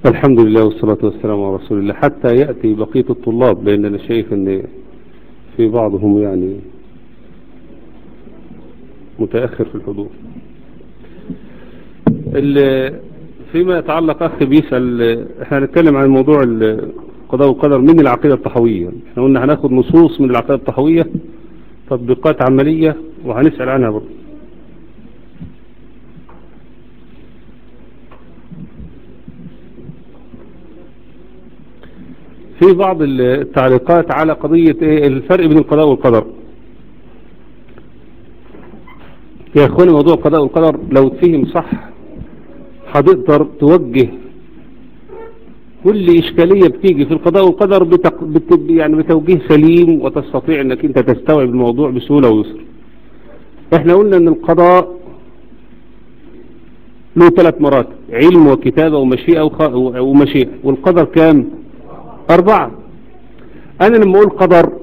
الحمد لله والصلاة والسلام على رسول الله حتى يأتي بقية الطلاب لأن أنا شايف أن في بعضهم يعني متأخر في الحضور ال- فيما يتعلق أخي بيسأل احنا هنتكلم عن موضوع القضاء والقدر من العقيدة الطحوية احنا قلنا هناخد نصوص من العقيدة الطحوية تطبيقات عملية وهنسأل عنها برضه في بعض التعليقات على قضية ايه الفرق بين القضاء والقدر يا اخواني موضوع القضاء والقدر لو تفهم صح هتقدر توجه كل إشكالية بتيجي في القضاء والقدر بتق... بت... يعني بتوجيه سليم وتستطيع انك انت تستوعب الموضوع بسهولة ويسر احنا قلنا ان القضاء له ثلاث مراتب علم وكتابة ومشيئة وخ... ومشيئة والقدر كام أربعة أنا لما أقول قدر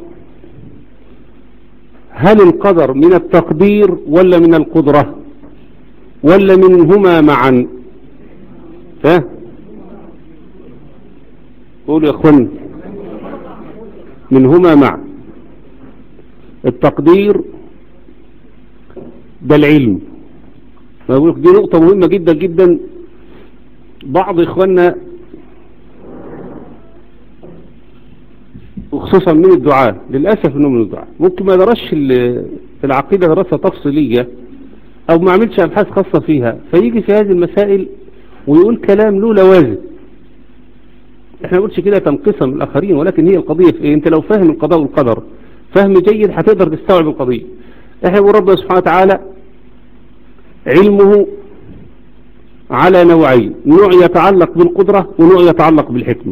هل القدر من التقدير ولا من القدرة ولا منهما معا ها قولوا يا أخوان منهما معا التقدير ده العلم ما بقولك دي نقطة مهمة جدا جدا بعض إخواننا وخصوصا من الدعاء للأسف انه من الدعاء ممكن ما درسش العقيدة دراسة تفصيلية او ما عملش ابحاث خاصة فيها فيجي في هذه المسائل ويقول كلام له لوازم احنا نقولش كده تنقصا من الاخرين ولكن هي القضية في ايه انت لو فاهم القضاء والقدر فهم جيد هتقدر تستوعب القضية احنا بنقول ربنا سبحانه وتعالى علمه على نوعين نوع يتعلق بالقدرة ونوع يتعلق بالحكمة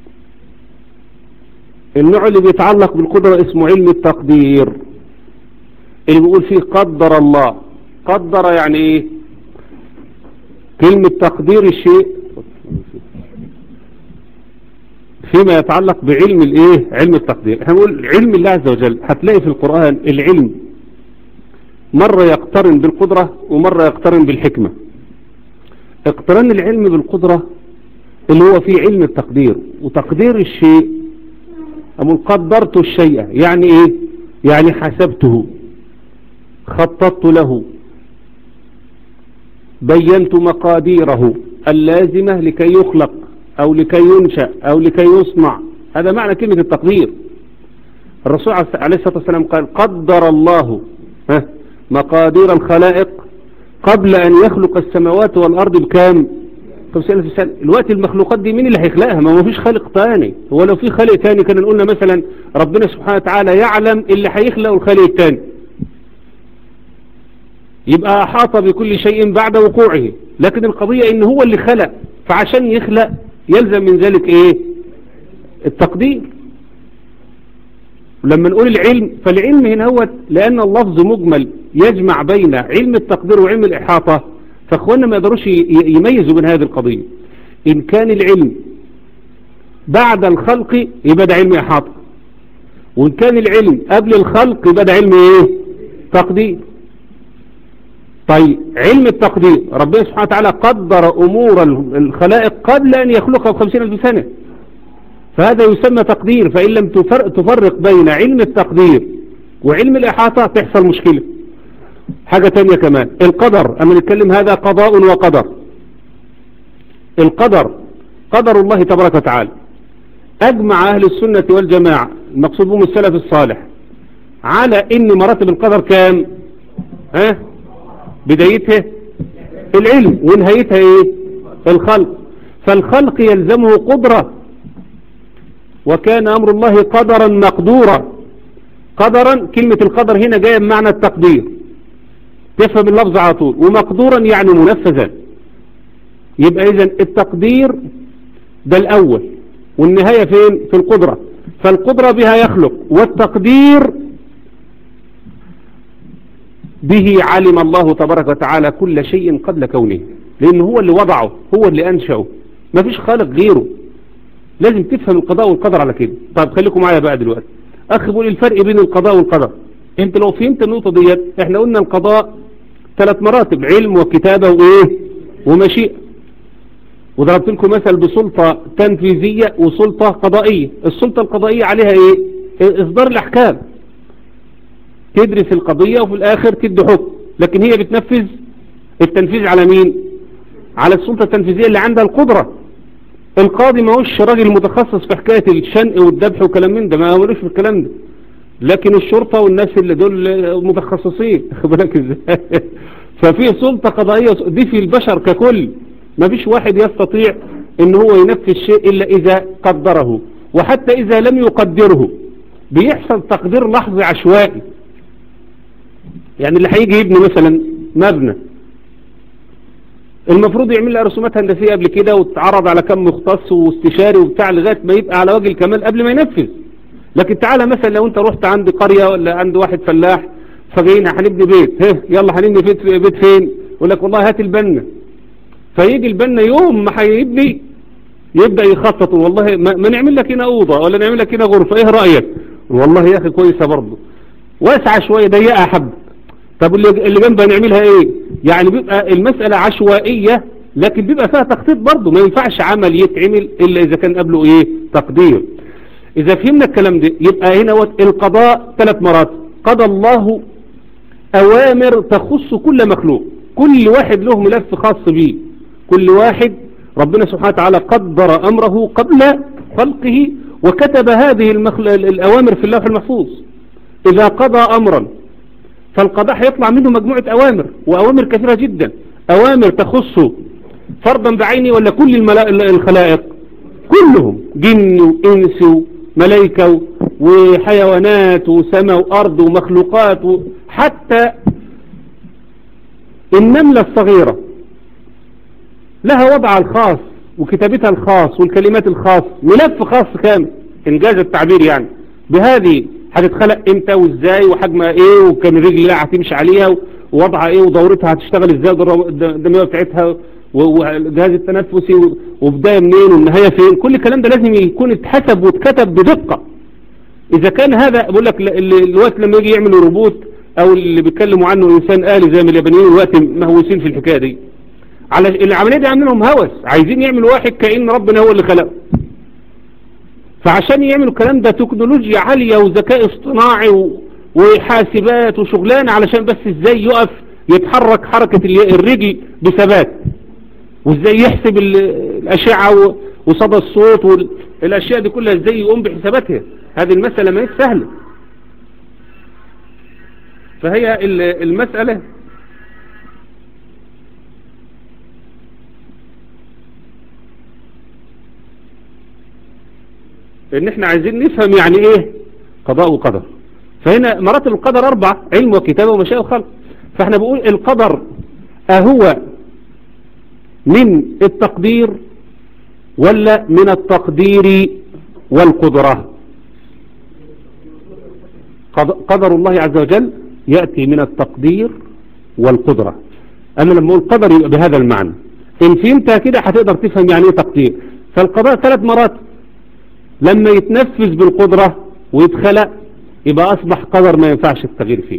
النوع اللي بيتعلق بالقدرة اسمه علم التقدير اللي بيقول فيه قدر الله قدر يعني ايه كلمة تقدير الشيء فيما يتعلق بعلم الايه علم التقدير احنا بنقول علم الله عز وجل هتلاقي في القرآن العلم مرة يقترن بالقدرة ومرة يقترن بالحكمة اقتران العلم بالقدرة اللي هو فيه علم التقدير وتقدير الشيء أقول قدرت الشيء يعني إيه يعني حسبته خططت له بينت مقاديره اللازمة لكي يخلق أو لكي ينشأ أو لكي يصنع هذا معنى كلمة التقدير الرسول عليه الصلاة والسلام قال قدر الله مقادير الخلائق قبل أن يخلق السماوات والأرض بكام خمسين ألف سنة الوقت المخلوقات دي مين اللي هيخلقها ما فيش خالق تاني هو لو في خالق تاني كان قلنا مثلا ربنا سبحانه وتعالى يعلم اللي هيخلق الخالق التاني يبقى أحاط بكل شيء بعد وقوعه لكن القضية ان هو اللي خلق فعشان يخلق يلزم من ذلك ايه التقدير لما نقول العلم فالعلم هنا هو لأن اللفظ مجمل يجمع بين علم التقدير وعلم الإحاطة فاخوانا ما يقدروش يميزوا بين هذه القضية إن كان العلم بعد الخلق يبقى ده علم إحاطة وإن كان العلم قبل الخلق يبقى ده علم إيه تقدير طيب علم التقدير ربنا سبحانه وتعالى قدر أمور الخلائق قبل أن يخلقها بخمسين ألف سنة فهذا يسمى تقدير فإن لم تفرق بين علم التقدير وعلم الإحاطة تحصل مشكلة حاجة تانية كمان القدر أما نتكلم هذا قضاء وقدر القدر قدر الله تبارك وتعالى أجمع أهل السنة والجماعة المقصود بهم السلف الصالح على إن مراتب القدر كام ها بدايتها العلم ونهايتها ايه الخلق فالخلق يلزمه قدرة وكان أمر الله قدرا مقدورا قدرا كلمة القدر هنا جاية بمعنى التقدير تفهم اللفظ على طول ومقدورا يعني منفذا يبقى إذا التقدير ده الأول والنهاية فين في القدرة فالقدرة بها يخلق والتقدير به علم الله تبارك وتعالى كل شيء قبل كونه لأنه هو اللي وضعه هو اللي أنشأه ما فيش خالق غيره لازم تفهم القضاء والقدر على كده طيب خليكم معايا بقى دلوقتي أخي بقول الفرق بين القضاء والقدر انت لو فهمت النقطة ديت احنا قلنا القضاء ثلاث مراتب علم وكتابة وايه ومشيئة وضربت لكم مثل بسلطة تنفيذية وسلطة قضائية السلطة القضائية عليها ايه اصدار الاحكام تدرس القضية وفي الاخر تدي حكم لكن هي بتنفذ التنفيذ على مين على السلطة التنفيذية اللي عندها القدرة القاضي ما هوش راجل متخصص في حكاية الشنق والذبح وكلام من ده ما ملوش في الكلام ده لكن الشرطة والناس اللي دول متخصصين بالك ازاي ففي سلطة قضائية دي في البشر ككل ما فيش واحد يستطيع ان هو ينفذ شيء الا اذا قدره وحتى اذا لم يقدره بيحصل تقدير لحظي عشوائي يعني اللي هيجي يبني مثلا مبنى المفروض يعمل لها رسومات هندسية قبل كده وتتعرض على كم مختص واستشاري وبتاع لغاية ما يبقى على وجه الكمال قبل ما ينفذ لكن تعالى مثلا لو انت رحت عند قرية ولا عند واحد فلاح فجايين هنبني بيت ها يلا هنبني بيت, بيت فين يقول لك والله هات البنا فيجي البنا يوم ما هيبني يبدأ يخطط والله ما, ما نعمل لك هنا أوضة ولا نعمل لك هنا غرفة ايه رأيك والله يا أخي كويسة برضه واسعة شوية ضيقة حب طب اللي اللي جنبها نعملها ايه يعني بيبقى المسألة عشوائية لكن بيبقى فيها تخطيط برضه ما ينفعش عمل يتعمل إلا إذا كان قبله ايه تقدير إذا فهمنا الكلام ده يبقى هنا القضاء ثلاث مرات قضى الله أوامر تخص كل مخلوق كل واحد له ملف خاص به كل واحد ربنا سبحانه وتعالى قدر أمره قبل خلقه وكتب هذه المخل... الأوامر في اللوح المحفوظ إذا قضى أمرا فالقضاء هيطلع منه مجموعة أوامر وأوامر كثيرة جدا أوامر تخص فرضا بعيني ولا كل الملا... الخلائق كلهم جن وإنس وملائكة وحيوانات وسماء وأرض ومخلوقات حتى النملة الصغيرة لها وضعها الخاص وكتابتها الخاص والكلمات الخاص ملف خاص كامل انجاز التعبير يعني بهذه هتتخلق امتى وازاي وحجمها ايه وكان الرجل اللي هتمشي عليها ووضعها ايه ودورتها هتشتغل ازاي الدمويه بتاعتها والجهاز التنفسي وبدايه منين والنهايه فين كل الكلام ده لازم يكون اتحسب واتكتب بدقه اذا كان هذا بقول لك الوقت لما يجي يعملوا روبوت او اللي بيتكلموا عنه انسان آلي زي ما اليابانيين الوقت مهووسين في الحكايه دي على العمليه دي عاملينهم هوس عايزين يعملوا واحد كأن ربنا هو اللي خلقه فعشان يعملوا الكلام ده تكنولوجيا عالية وذكاء اصطناعي و... وحاسبات وشغلانة علشان بس ازاي يقف يتحرك حركة الرجل بثبات وازاي يحسب الاشعة وصدى الصوت والاشياء دي كلها ازاي يقوم بحساباتها هذه المسألة ما هي سهلة فهي المسألة ان احنا عايزين نفهم يعني ايه قضاء وقدر فهنا مراتب القدر اربع علم وكتابة ومشاء وخلق فاحنا بقول القدر اهو من التقدير ولا من التقدير والقدرة قدر الله عز وجل يأتي من التقدير والقدرة أنا لما أقول قدر يبقى بهذا المعنى إن فهمتها كده هتقدر تفهم يعني إيه تقدير فالقضاء ثلاث مرات لما يتنفذ بالقدرة ويتخلق يبقى أصبح قدر ما ينفعش التغيير فيه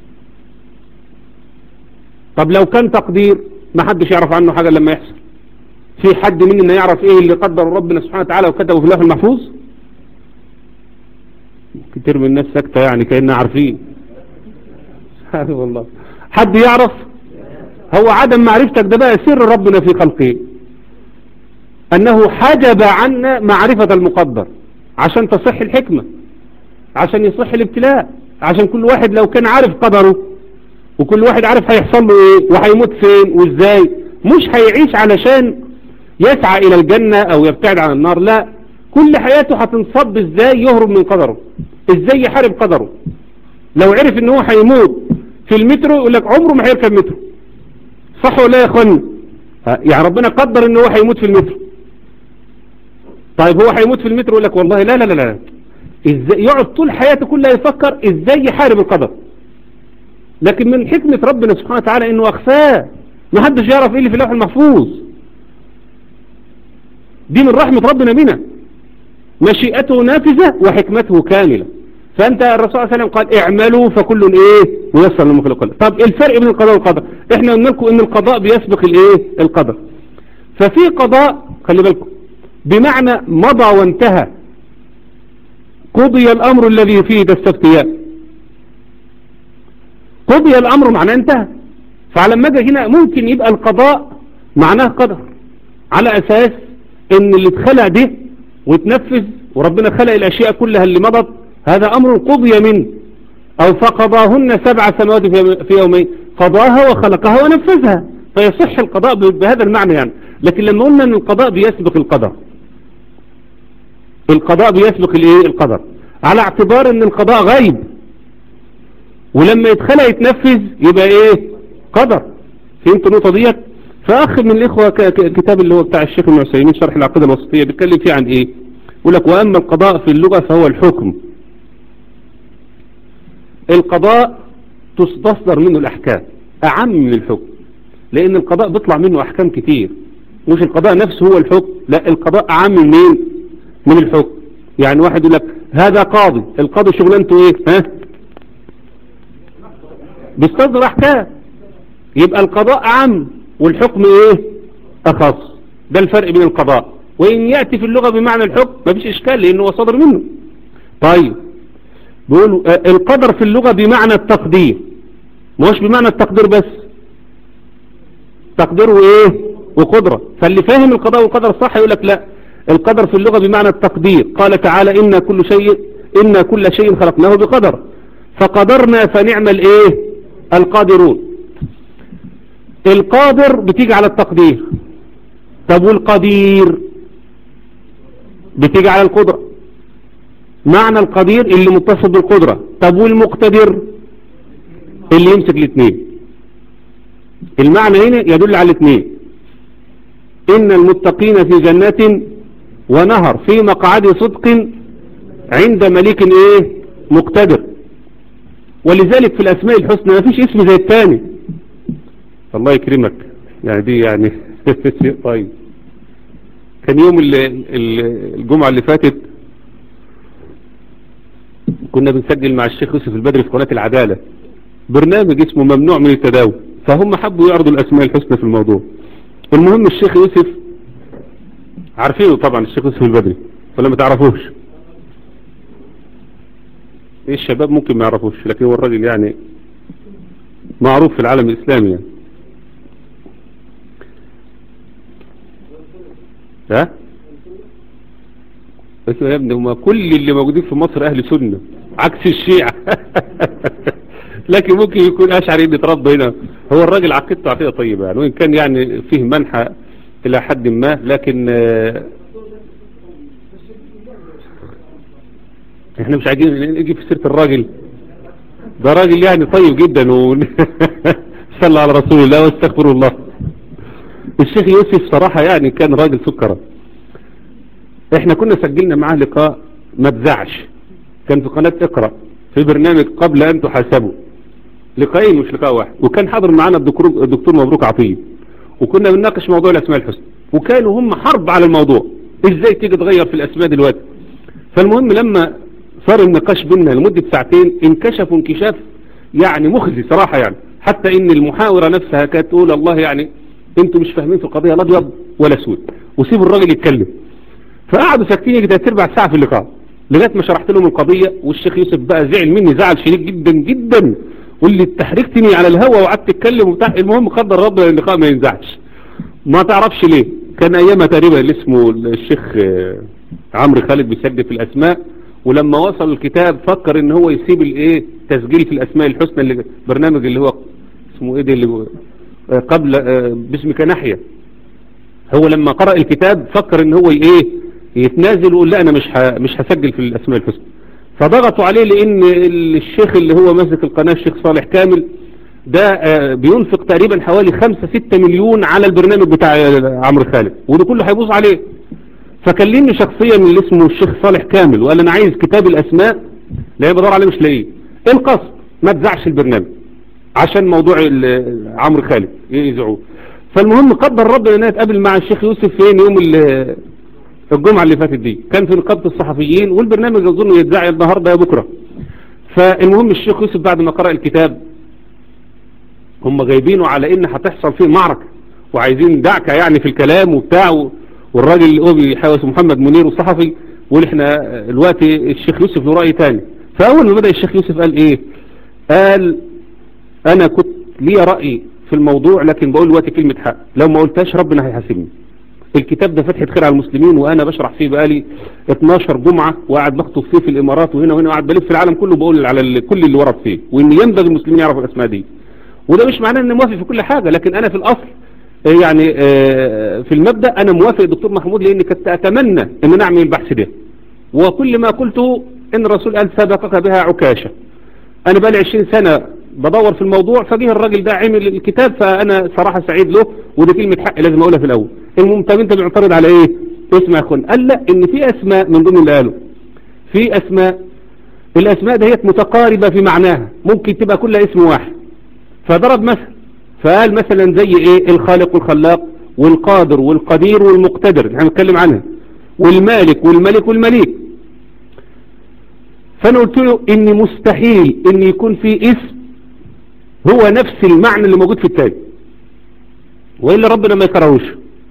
طب لو كان تقدير ما حدش يعرف عنه حاجة لما يحصل في حد مننا يعرف ايه اللي قدر ربنا سبحانه وتعالى وكتبه في اللوح المحفوظ كتير من الناس ساكتة يعني كأننا عارفين هذا والله حد يعرف هو عدم معرفتك ده بقى سر ربنا في خلقه أنه حجب عنا معرفة المقدر عشان تصح الحكمة عشان يصح الابتلاء عشان كل واحد لو كان عارف قدره وكل واحد عارف هيحصل له ايه وهيموت فين وازاي مش هيعيش علشان يسعى الى الجنة او يبتعد عن النار لا كل حياته هتنصب ازاي يهرب من قدره ازاي يحارب قدره لو عرف ان هو هيموت في المترو يقول لك عمره ما هيركب مترو صح ولا يا اخواني يعني ربنا قدر ان هو هيموت في المترو طيب هو هيموت في المترو يقول لك والله لا لا لا لا ازاي يقعد طول حياته كلها يفكر ازاي يحارب القدر لكن من حكمة ربنا سبحانه وتعالى انه اخفاه ما حدش يعرف ايه اللي في اللوح المحفوظ دي من رحمة ربنا بنا مشيئته نافذة وحكمته كاملة فانت الرسول صلى الله عليه وسلم قال اعملوا فكل ايه ميسر لما خلق الله طب الفرق بين القضاء والقدر احنا قلنا لكم ان القضاء بيسبق الايه القدر ففي قضاء خلي بالكم بمعنى مضى وانتهى قضي الأمر الذي فيه تستفتيان قضي الأمر معناه انتهى فعلى مدى هنا ممكن يبقى القضاء معناه قدر على أساس ان اللي اتخلق ده وتنفذ وربنا خلق الأشياء كلها اللي مضت هذا أمر قضي منه أو فقضاهن سبع سنوات في يومين قضاها وخلقها ونفذها فيصح القضاء بهذا المعنى يعني لكن لما قلنا ان القضاء بيسبق القدر القضاء بيسبق الايه القدر على اعتبار ان القضاء غيب ولما يتخلق يتنفذ يبقى ايه قدر فهمت النقطة ديت فاخر من الاخوة كتاب اللي هو بتاع الشيخ ابن عثيمين شرح العقيدة الوسطية بيتكلم فيه عن ايه يقول لك واما القضاء في اللغة فهو الحكم القضاء تصدر منه الاحكام اعم من الحكم لان القضاء بيطلع منه احكام كتير مش القضاء نفسه هو الحكم لا القضاء اعم من مين من الحكم يعني واحد يقول لك هذا قاضي القاضي شغلانته ايه ها بيصدر احكام يبقى القضاء اعم والحكم ايه اخص ده الفرق بين القضاء وان يأتي في اللغة بمعنى الحكم مفيش اشكال لانه هو صدر منه طيب بيقولوا القدر في اللغة بمعنى التقدير مش بمعنى التقدير بس تقدير وايه وقدرة فاللي فاهم القضاء والقدر صح يقول لك لا القدر في اللغة بمعنى التقدير قال تعالى إن كل شيء إن كل شيء خلقناه بقدر فقدرنا فنعم الايه القادرون القادر بتيجي على التقدير طب والقدير بتيجي على القدرة معنى القدير اللي متصل بالقدرة طب والمقتدر اللي يمسك الاثنين المعنى هنا يدل على الاثنين إن المتقين في جنات ونهر في مقعد صدق عند مليك ايه مقتدر ولذلك في الأسماء الحسنى ما فيش اسم زي الثاني الله يكرمك يعني دي يعني شيء طيب كان يوم الجمعة اللي فاتت كنا بنسجل مع الشيخ يوسف البدري في قناة العدالة برنامج اسمه ممنوع من التداول فهم حبوا يعرضوا الأسماء الحسنى في الموضوع المهم الشيخ يوسف عارفينه طبعا الشيخ يوسف البدري ولا ما تعرفوش ايه الشباب ممكن ما يعرفوش لكن هو الراجل يعني معروف في العالم الإسلامي يعني ها بس يا ابني هما كل اللي موجودين في مصر أهل سنة عكس الشيعة لكن ممكن يكون أشعري اللي اتربى هنا هو الراجل عقيدته عقيدة طيبة يعني وإن كان يعني فيه منحى إلى حد ما لكن احنا مش عايزين نجي في سيرة الراجل ده راجل يعني طيب جدا و صلى على رسول الله واستغفر الله الشيخ يوسف صراحة يعني كان راجل سكرة احنا كنا سجلنا معاه لقاء ما تزعش كان في قناة اقرأ في برنامج قبل ان تحاسبوا لقاءين مش لقاء واحد وكان حاضر معانا الدكتور, الدكتور مبروك عطية وكنا بنناقش موضوع الاسماء الحسنى وكانوا هم حرب على الموضوع ازاي تيجي تغير في الاسماء دلوقتي فالمهم لما صار النقاش بيننا لمدة ساعتين انكشفوا انكشاف يعني مخزي صراحة يعني حتى ان المحاورة نفسها كانت تقول الله يعني انتوا مش فاهمين في القضية لا ابيض ولا اسود وسيبوا الراجل يتكلم فقعدوا ساكتين يجي تربع ساعة في اللقاء لغاية ما شرحت لهم القضية والشيخ يوسف بقى زعل مني زعل شديد جدا جدا واللي تحركتني على الهوا وقعدت اتكلم وبتاع المهم قدر ربنا اللقاء ما ينزعش ما تعرفش ليه كان ايامها تقريبا اللي اسمه الشيخ عمرو خالد بيسجل في الاسماء ولما وصل الكتاب فكر ان هو يسيب الايه تسجيل في الاسماء الحسنى اللي برنامج اللي هو اسمه ايه ده اللي قبل باسمك ناحية هو لما قرأ الكتاب فكر ان هو ايه يتنازل ويقول لا انا مش مش هسجل في الاسماء الحسنى فضغطوا عليه لان الشيخ اللي هو ماسك القناة الشيخ صالح كامل ده بينفق تقريبا حوالي 5 6 مليون على البرنامج بتاع عمرو خالد وده كله هيبوظ عليه فكلمني شخصيا اللي اسمه الشيخ صالح كامل وقال انا عايز كتاب الاسماء لا بدور عليه مش لاقيه ايه القصد ما تزعش البرنامج عشان موضوع عمرو خالد يزعوه فالمهم قدر ربنا انها تقابل مع الشيخ يوسف فين يوم الجمعة اللي فاتت دي كان في نقابة الصحفيين والبرنامج اظن يتذاع النهاردة يا بكرة فالمهم الشيخ يوسف بعد ما قرأ الكتاب هم جايبينه على ان هتحصل فيه معركة وعايزين دعكة يعني في الكلام وبتاع والراجل اللي هو بيحاول محمد منير والصحفي ويقول احنا الوقت الشيخ يوسف له رأي تاني فأول ما بدأ الشيخ يوسف قال ايه قال انا كنت لي رأي في الموضوع لكن بقول دلوقتي كلمة حق لو ما قلتهاش ربنا هيحاسبني الكتاب ده فتحة خير على المسلمين وانا بشرح فيه بقالي 12 جمعة وقاعد بخطب فيه في الامارات وهنا وهنا وقاعد بلف في العالم كله بقول على كل اللي ورد فيه وان ينبغي المسلمين يعرفوا الاسماء دي وده مش معناه ان موافق في كل حاجة لكن انا في الاصل يعني في المبدأ انا موافق الدكتور محمود لاني كنت اتمنى ان نعمل البحث ده وكل ما قلته ان الرسول قال سبقك بها عكاشة انا بقالي 20 سنة بدور في الموضوع فجه الراجل ده عمل الكتاب فانا صراحة سعيد له ودي كلمة حق لازم اقولها في الاول المهم طب انت معترض على ايه اسمع يا اخوان قال لا ان في اسماء من ضمن اللي قاله في اسماء الاسماء دهيت متقاربة في معناها ممكن تبقى كلها اسم واحد فضرب مثل فقال مثلا زي ايه الخالق والخلاق والقادر والقدير والمقتدر اللي هنتكلم عنها والمالك والملك والمليك فانا قلت له ان مستحيل ان يكون في اسم هو نفس المعنى اللي موجود في التاني وإلا ربنا ما يكرهوش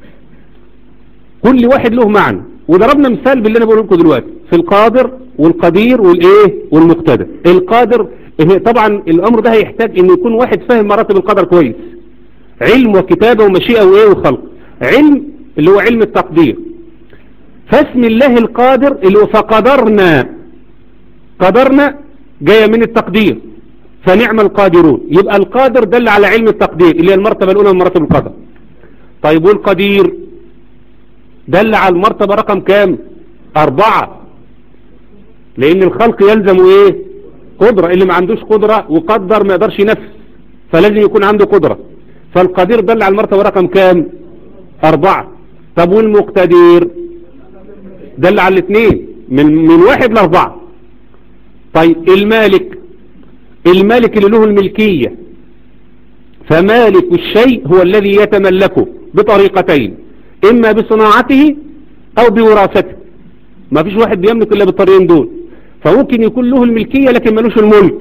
كل واحد له معنى وضربنا مثال باللي انا بقوله لكم دلوقتي في القادر والقدير والايه والمقتدر القادر طبعا الامر ده هيحتاج ان يكون واحد فاهم مراتب القدر كويس علم وكتابة ومشيئة وايه وخلق علم اللي هو علم التقدير فاسم الله القادر اللي هو فقدرنا قدرنا جاية من التقدير فنعم القادرون يبقى القادر دل على علم التقدير اللي هي المرتبة الأولى من مراتب القدر طيب والقدير دل على المرتبة رقم كام أربعة لأن الخلق يلزم إيه قدرة اللي ما عندوش قدرة وقدر ما يقدرش ينفذ فلازم يكون عنده قدرة فالقدير دل على المرتبة رقم كام أربعة طب والمقتدير دل على الاثنين من, من واحد لأربعة طيب المالك المالك اللي له الملكية فمالك الشيء هو الذي يتملكه بطريقتين إما بصناعته أو بوراثته ما فيش واحد بيملك إلا بالطريقين دول فممكن يكون له الملكية لكن ملوش الملك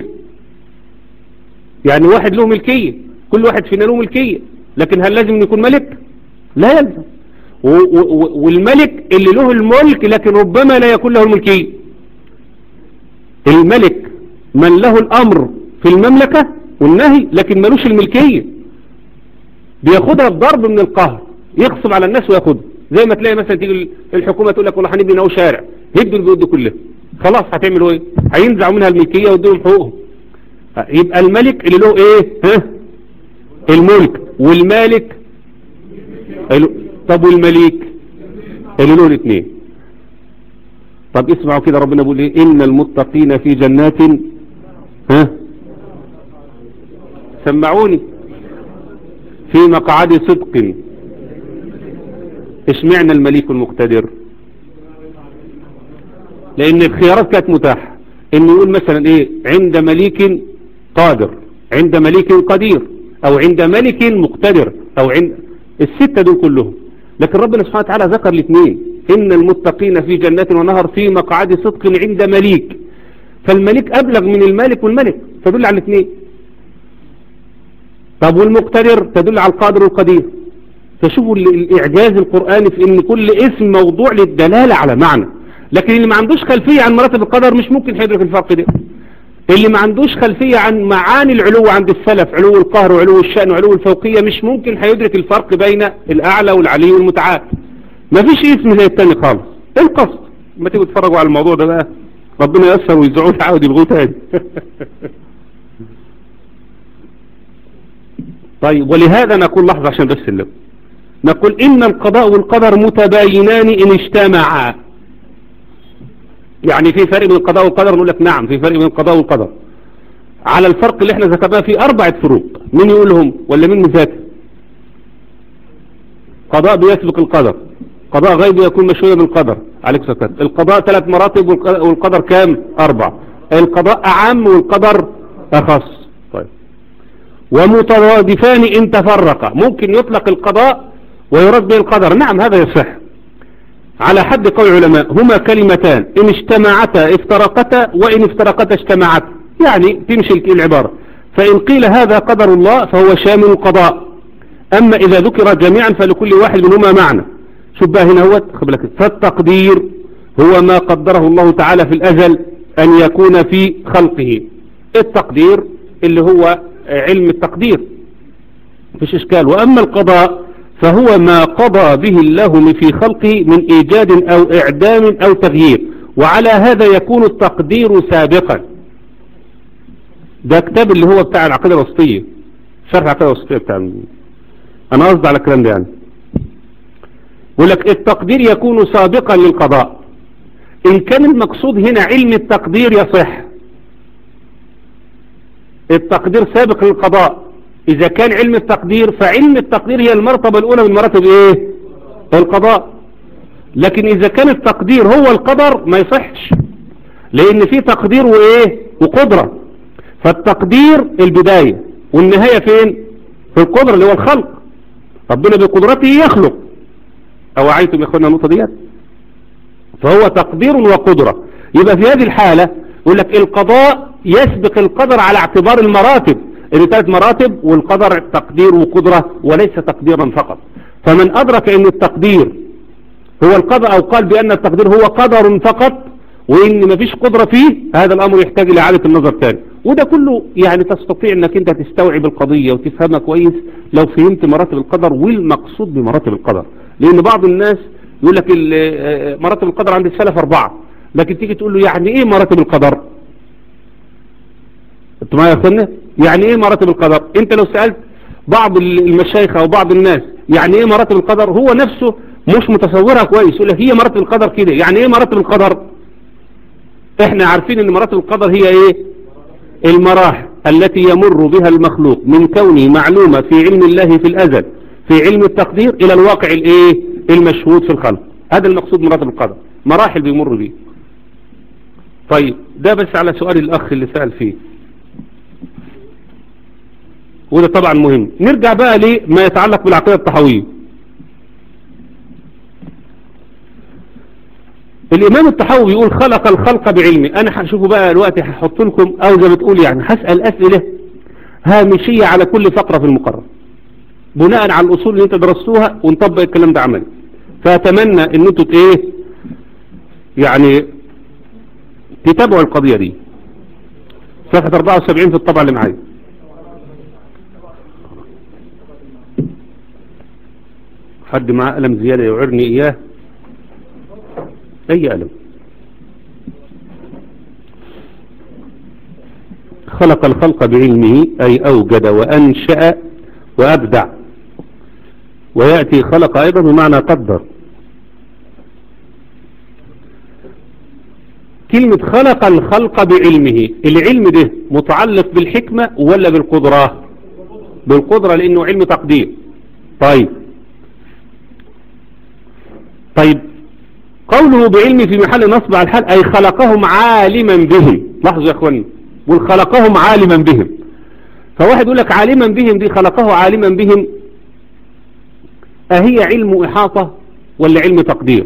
يعني واحد له ملكية كل واحد فينا له ملكية لكن هل لازم يكون ملك لا يلزم والملك اللي له الملك لكن ربما لا يكون له الملكية الملك من له الأمر في المملكة والنهي لكن ملوش الملكية بياخدها بضرب من القهر يغصب على الناس وياخدها زي ما تلاقي مثلا تيجي الحكومة تقول لك والله هنبني نو شارع هدوا البيوت دي كلها خلاص هتعملوا ايه هينزعوا منها الملكية ويدوهم حقوقهم يبقى الملك اللي له ايه ها الملك والمالك طب والمليك اللي له الاثنين طب اسمعوا كده ربنا بيقول ايه ان المتقين في جنات ها سمعوني في مقعد صدق اشمعنا المليك المقتدر لان الخيارات كانت متاحة انه يقول مثلا ايه عند مليك قادر عند مليك قدير او عند ملك مقتدر او عند الستة دول كلهم لكن ربنا سبحانه وتعالى ذكر الاثنين ان المتقين في جنات ونهر في مقعد صدق عند مليك فالملك ابلغ من المالك والملك تدل على الاثنين طب والمقتدر تدل على القادر والقدير فشوفوا الاعجاز القرآني في ان كل اسم موضوع للدلالة على معنى لكن اللي ما عندوش خلفية عن مراتب القدر مش ممكن هيدرك الفرق ده اللي ما عندوش خلفية عن معاني العلو عند السلف علو القهر وعلو الشأن وعلو الفوقية مش ممكن هيدرك الفرق بين الأعلى والعلي والمتعال ما فيش اسم زي التاني خالص ايه القصد ما تيجوا تتفرجوا على الموضوع ده بقى ربنا يسر ويزعوه يعاود يلغوه تاني طيب ولهذا نقول لحظة عشان بس اللي نقول إن القضاء والقدر متباينان إن اجتمعا يعني في فرق بين القضاء والقدر نقول لك نعم في فرق بين القضاء والقدر على الفرق اللي احنا ذكرناه في أربعة فروق مين يقولهم ولا مين ذاته قضاء بيسبق القدر قضاء غيب يكون مشهورا بالقدر عليك سكت القضاء ثلاث مراتب والقدر كام أربع القضاء أعم والقدر أخص طيب ومترادفان إن تفرقا ممكن يطلق القضاء ويرد به القدر نعم هذا يصح على حد قول العلماء هما كلمتان إن اجتمعتا افترقتا وإن افترقتا اجتمعتا يعني تمشي العبارة فإن قيل هذا قدر الله فهو شامل القضاء أما إذا ذكر جميعا فلكل واحد منهما معنى شوف بقى هنا هو خبلك فالتقدير هو ما قدره الله تعالى في الأزل أن يكون في خلقه التقدير اللي هو علم التقدير مفيش إشكال وأما القضاء فهو ما قضى به الله في خلقه من إيجاد أو إعدام أو تغيير وعلى هذا يكون التقدير سابقا ده كتاب اللي هو بتاع العقيدة الوسطية شرح العقيدة الوسطية بتاع أنا قصد على الكلام ده يعني يقول لك التقدير يكون سابقا للقضاء إن كان المقصود هنا علم التقدير يصح التقدير سابق للقضاء إذا كان علم التقدير فعلم التقدير هي المرتبة الأولى من مراتب إيه القضاء لكن إذا كان التقدير هو القدر ما يصحش لأن في تقدير وإيه وقدرة فالتقدير البداية والنهاية فين في القدرة اللي هو الخلق ربنا بقدرته يخلق أو عيتم يا أخوانا النقطة ديت فهو تقدير وقدرة يبقى في هذه الحالة يقول لك القضاء يسبق القدر على اعتبار المراتب اللي ثلاث مراتب والقدر تقدير وقدرة وليس تقديرا فقط فمن أدرك أن التقدير هو القدر أو قال بأن التقدير هو قدر فقط وإن مفيش قدرة فيه هذا الأمر يحتاج إلى إعادة النظر تاني وده كله يعني تستطيع أنك أنت تستوعب القضية وتفهمها كويس لو فهمت مراتب القدر والمقصود بمراتب القدر لأن بعض الناس يقول لك مراتب القدر عند السلف أربعة لكن تيجي تقول له يعني إيه مراتب القدر انتوا معايا يا اخوانا يعني ايه مراتب القدر انت لو سألت بعض المشايخ او بعض الناس يعني ايه مراتب القدر هو نفسه مش متصورها كويس يقول لك هي مراتب القدر كده يعني ايه مراتب القدر احنا عارفين ان مراتب القدر هي ايه المراحل التي يمر بها المخلوق من كونه معلومة في علم الله في الازل في علم التقدير الى الواقع الايه المشهود في الخلق هذا المقصود مراتب القدر مراحل بيمر بيه طيب ده بس على سؤال الاخ اللي سأل فيه وده طبعا مهم نرجع بقى لما يتعلق بالعقيدة الطحوية الإمام الطحاوي بيقول خلق الخلق بعلمه أنا هشوفه بقى دلوقتي هحط لكم أو زي ما بتقول يعني هسأل أسئلة هامشية على كل فقرة في المقرر بناء على الأصول اللي انت درستوها ونطبق الكلام ده عملي فأتمنى ان انتوا ايه يعني تتابعوا القضية دي صفحة 74 في الطبعة اللي معايا حد معاه قلم زيادة يعرني إياه أي قلم خلق الخلق بعلمه أي أوجد وأنشأ وأبدع ويأتي خلق أيضا بمعنى قدر كلمة خلق الخلق بعلمه العلم ده متعلق بالحكمة ولا بالقدرة بالقدرة لأنه علم تقدير طيب طيب قوله بعلمه في محل نصب على الحال أي خلقهم عالما بهم لاحظوا يا أخواني خلقهم عالما بهم فواحد يقول لك عالما بهم دي خلقه عالما بهم أهي علم إحاطة ولا علم تقدير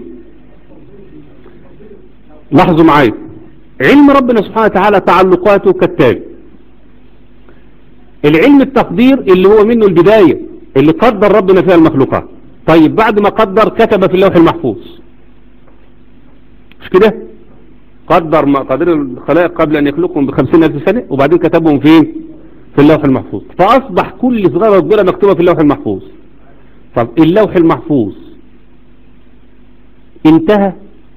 لاحظوا معايا علم ربنا سبحانه وتعالى تعلقاته كالتالي العلم التقدير اللي هو منه البداية اللي قدر ربنا فيها المخلوقات طيب بعد ما قدر كتب في اللوح المحفوظ مش كده قدر مقادير الخلائق قبل أن يخلقهم بخمسين ألف سنة وبعدين كتبهم فين في اللوح المحفوظ فأصبح كل صغيرة وكبيرة مكتوبة في اللوح المحفوظ طب اللوح المحفوظ انتهى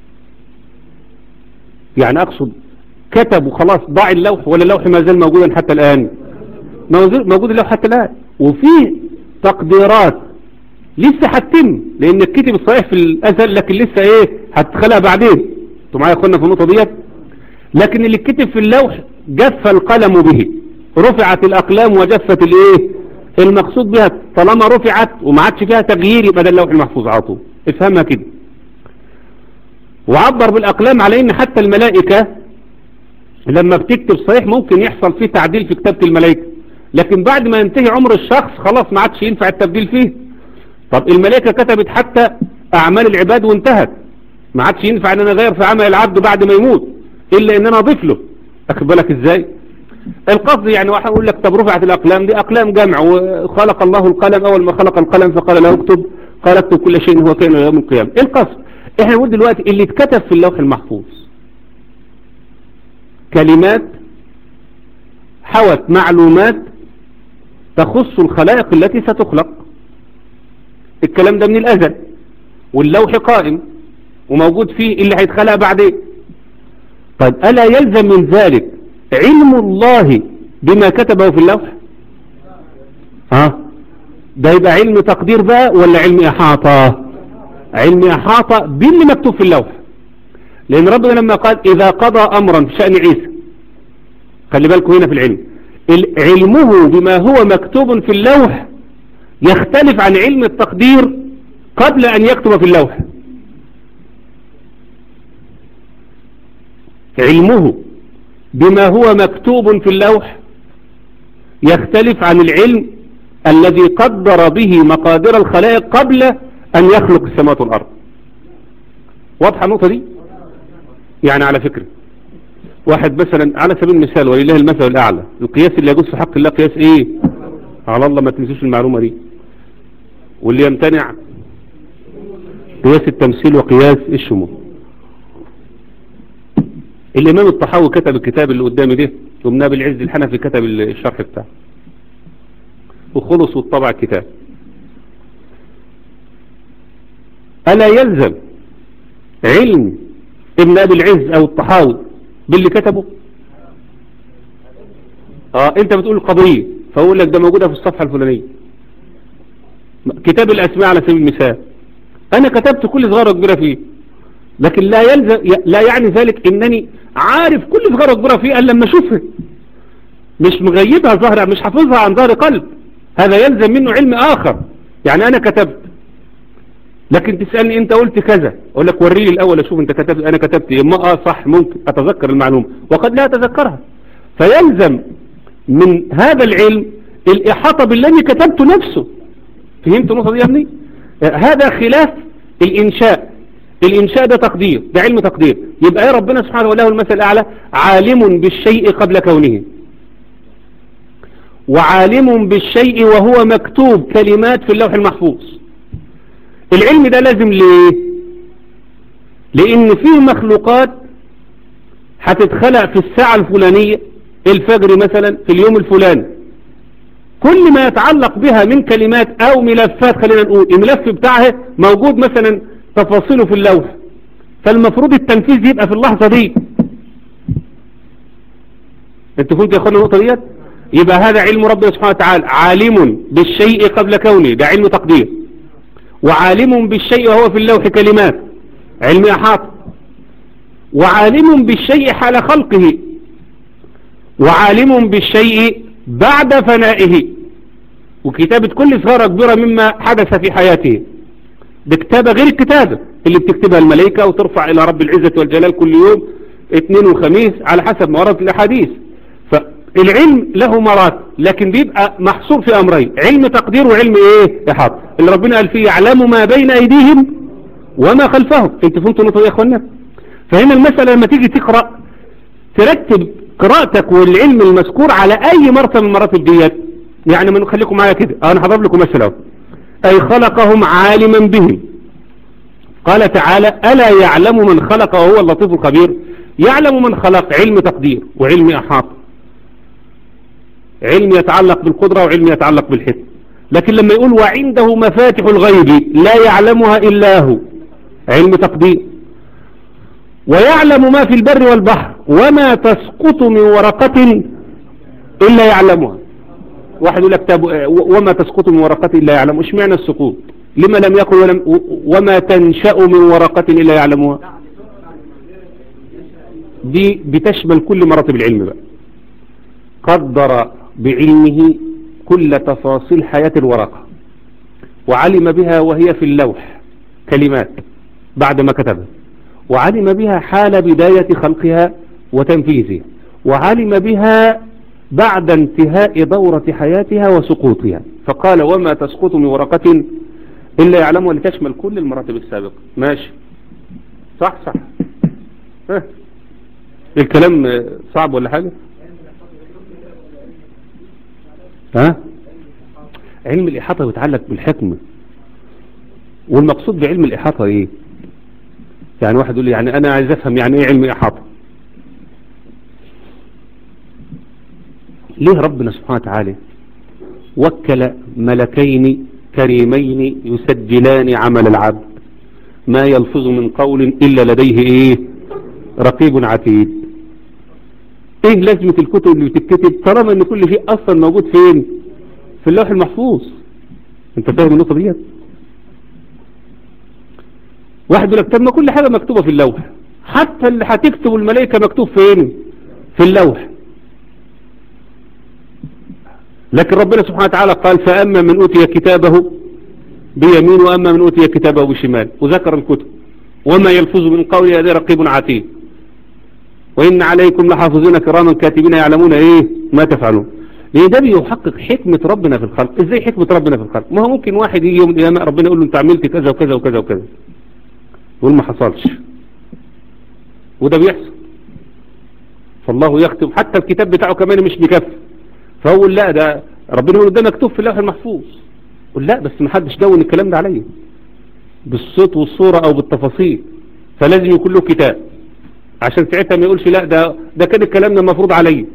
يعني أقصد كتب وخلاص ضاع اللوح ولا اللوح ما زال موجودا حتى الآن موجود اللوح حتى الآن وفي تقديرات لسه هتتم لان الكتب الصحيح في الازل لكن لسه ايه هتخلقها بعدين انتوا معايا اخوانا في النقطه ديت لكن اللي كتب في اللوح جف القلم به رفعت الاقلام وجفت الايه المقصود بها طالما رفعت وما عادش فيها تغيير يبقى ده اللوح المحفوظ على طول افهمها كده وعبر بالاقلام على ان حتى الملائكه لما بتكتب صحيح ممكن يحصل فيه تعديل في كتابه الملائكه لكن بعد ما ينتهي عمر الشخص خلاص ما عادش ينفع التبديل فيه طب الملائكة كتبت حتى أعمال العباد وانتهت ما عادش ينفع ان انا اغير في عمل العبد بعد ما يموت الا ان انا اضيف له اخد بالك ازاي القصد يعني واحد يقول لك طب رفعت الأقلام دي أقلام جمع وخلق الله القلم أول ما خلق القلم فقال له اكتب قال اكتب كل شيء هو كان يوم القيامة إيه القصد احنا نقول دلوقتي اللي اتكتب في اللوح المحفوظ كلمات حوت معلومات تخص الخلائق التي ستخلق الكلام ده من الأزل واللوح قائم وموجود فيه اللي هيتخلق بعدين طيب ألا يلزم من ذلك علم الله بما كتبه في اللوح ها ده يبقى علم تقدير بقى ولا علم إحاطة علم إحاطة باللي مكتوب في اللوح لأن ربنا لما قال إذا قضى أمرا في شأن عيسى خلي بالكم هنا في العلم علمه بما هو مكتوب في اللوح يختلف عن علم التقدير قبل أن يكتب في اللوح علمه بما هو مكتوب في اللوح يختلف عن العلم الذي قدر به مقادير الخلائق قبل أن يخلق السماوات والأرض واضحة النقطة دي يعني على فكرة واحد مثلا على سبيل المثال ولله المثل الأعلى القياس اللي يجوز في حق الله قياس ايه على الله ما تنسوش المعلومة دي واللي يمتنع قياس التمثيل وقياس الشمول الإمام الطحاوي كتب الكتاب اللي قدامي ده وابن أبي العز الحنفي كتب الشرح بتاعه وخلص وطبع الكتاب ألا يلزم علم ابن أبي العز أو الطحاوي باللي كتبه اه انت بتقول القضية فأقول لك ده موجودة في الصفحة الفلانية كتاب الأسماء على سبيل المثال أنا كتبت كل صغيرة كبيرة فيه لكن لا يلزم لا يعني ذلك انني عارف كل صغيرة كبيرة فيه الا لما اشوفها مش مغيبها ظهر مش حافظها عن ظهر قلب هذا يلزم منه علم اخر يعني انا كتبت لكن تسألني انت قلت كذا اقول لك وريلي الاول اشوف انت كتبت انا كتبت ايه ما اه صح ممكن اتذكر المعلومة وقد لا اتذكرها فيلزم من هذا العلم الاحاطة بالذي كتبته نفسه فهمت النقطة دي يا ابني هذا خلاف الانشاء الإنشاء ده تقدير ده علم تقدير يبقى يا ربنا سبحانه وله المثل الأعلى عالم بالشيء قبل كونه وعالم بالشيء وهو مكتوب كلمات في اللوح المحفوظ العلم ده لازم ليه لأن فيه مخلوقات هتتخلق في الساعة الفلانية الفجر مثلا في اليوم الفلاني كل ما يتعلق بها من كلمات أو ملفات خلينا نقول الملف بتاعها موجود مثلا تفاصيله في اللوح فالمفروض التنفيذ يبقى في اللحظة دي انت فهمت يا اخوانا النقطة ديت يبقى هذا علم ربنا سبحانه وتعالى عالم بالشيء قبل كونه ده علم تقدير وعالم بالشيء وهو في اللوح كلمات علم احاط وعالم بالشيء حال خلقه وعالم بالشيء بعد فنائه وكتابة كل صغيرة كبيرة مما حدث في حياته بكتابة غير الكتابة اللي بتكتبها الملائكة وترفع إلى رب العزة والجلال كل يوم اثنين وخميس على حسب ما ورد الأحاديث فالعلم له مرات لكن بيبقى محصور في أمرين علم تقدير وعلم إيه إحاط اللي ربنا قال فيه يعلم ما بين أيديهم وما خلفهم انت فهمتوا النقطة يا أخوانا فهنا المسألة لما تيجي تقرأ ترتب قراءتك والعلم المذكور على أي مرتبة من مراتب ديت يعني من خليكم معايا كده أنا هضرب لكم مثلا أي خلقهم عالما بهم قال تعالى ألا يعلم من خلق وهو اللطيف الخبير يعلم من خلق علم تقدير وعلم أحاط علم يتعلق بالقدرة وعلم يتعلق بالحكم لكن لما يقول وعنده مفاتح الغيب لا يعلمها إلا هو علم تقدير ويعلم ما في البر والبحر وما تسقط من ورقة إلا يعلمها واحد يقول لك وما تسقط من ورقة إلا يعلم إيش معنى السقوط لما لم يقل ولم وما تنشأ من ورقة إلا يعلمها دي بتشمل كل مراتب العلم بقى قدر بعلمه كل تفاصيل حياة الورقة وعلم بها وهي في اللوح كلمات بعد ما كتبها وعلم بها حال بداية خلقها وتنفيذها وعلم بها بعد انتهاء دورة حياتها وسقوطها فقال وما تسقط من ورقة إلا يعلمها لتشمل كل المراتب السابقة ماشي صح صح ها. الكلام صعب ولا حاجة ها علم الإحاطة يتعلق بالحكمة والمقصود بعلم الإحاطة إيه يعني واحد يقول لي يعني أنا عايز أفهم يعني إيه علم الإحاطة ليه ربنا سبحانه وتعالى وكل ملكين كريمين يسجلان عمل العبد ما يلفظ من قول إلا لديه إيه رقيب عتيد إيه لازمة الكتب اللي بتتكتب طالما إن كل شيء أصلا موجود فين في اللوح المحفوظ أنت فاهم النقطة ديت واحد يقول لك طب ما كل حاجة مكتوبة في اللوح حتى اللي هتكتب الملائكة مكتوب فين في اللوح لكن ربنا سبحانه وتعالى قال فأما من أوتي كتابه بيمين وأما من أوتي كتابه بشمال وذكر الكتب وما يلفظ من قول هذا رقيب عتيد وإن عليكم لحافظين كراما كاتبين يعلمون إيه ما تفعلون ليه ده بيحقق حكمة ربنا في الخلق إزاي حكمة ربنا في الخلق ما هو ممكن واحد يجي يوم القيامة ربنا يقول له أنت عملت كذا وكذا وكذا وكذا يقول ما حصلش وده بيحصل فالله يختم حتى الكتاب بتاعه كمان مش بيكفي فهو لا ده ربنا يقول ده مكتوب في اللوح المحفوظ قل لا بس ما حدش دون الكلام ده عليا بالصوت والصورة او بالتفاصيل فلازم يكون له كتاب عشان ساعتها ما يقولش لا ده ده كان الكلام ده المفروض عليا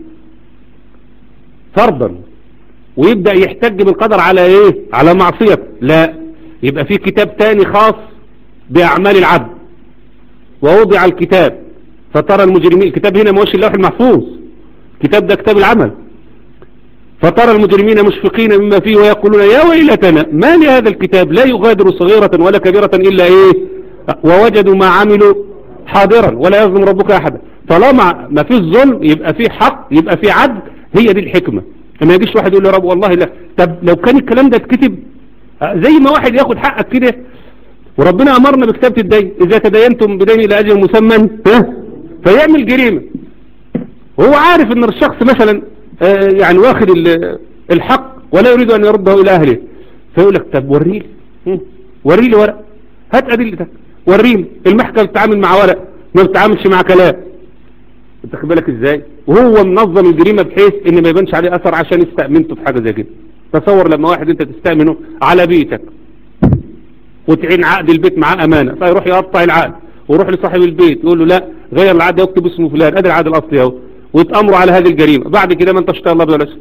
فرضا ويبدأ يحتج بالقدر على ايه على معصية لا يبقى في كتاب تاني خاص بأعمال العبد ووضع الكتاب فترى المجرمين الكتاب هنا ما هوش اللوح المحفوظ الكتاب ده كتاب العمل فترى المجرمين مشفقين مما فيه ويقولون يا ويلتنا ما لهذا الكتاب لا يغادر صغيرة ولا كبيرة إلا إيه ووجدوا ما عملوا حاضرا ولا يظلم ربك أحدا طالما ما فيش ظلم يبقى فيه حق يبقى فيه عدل هي دي الحكمة ما يجيش واحد يقول لي رب والله لا طب لو كان الكلام ده اتكتب زي ما واحد ياخد حقك كده وربنا أمرنا بكتابة الدين إذا تدينتم بدين إلى أجل مسمى ها فيعمل جريمة وهو عارف ان الشخص مثلا يعني واخد الحق ولا يريد ان يرده الى اهله فيقول لك طب وريلي وريلي ورق هات ادلتك وريني المحكمة بتتعامل مع ورق ما بتتعاملش مع كلام انت خد بالك ازاي وهو منظم الجريمة بحيث ان ما يبانش عليه اثر عشان استأمنته في حاجة زي كده تصور لما واحد انت تستأمنه على بيتك وتعين عقد البيت معاه امانة فيروح يقطع العقد ويروح لصاحب البيت يقول له لا غير العقد يكتب اسمه فلان ادي العقد الاصلي اهو ويتامروا على هذه الجريمة بعد كده ما انت اشتغل الله بلاش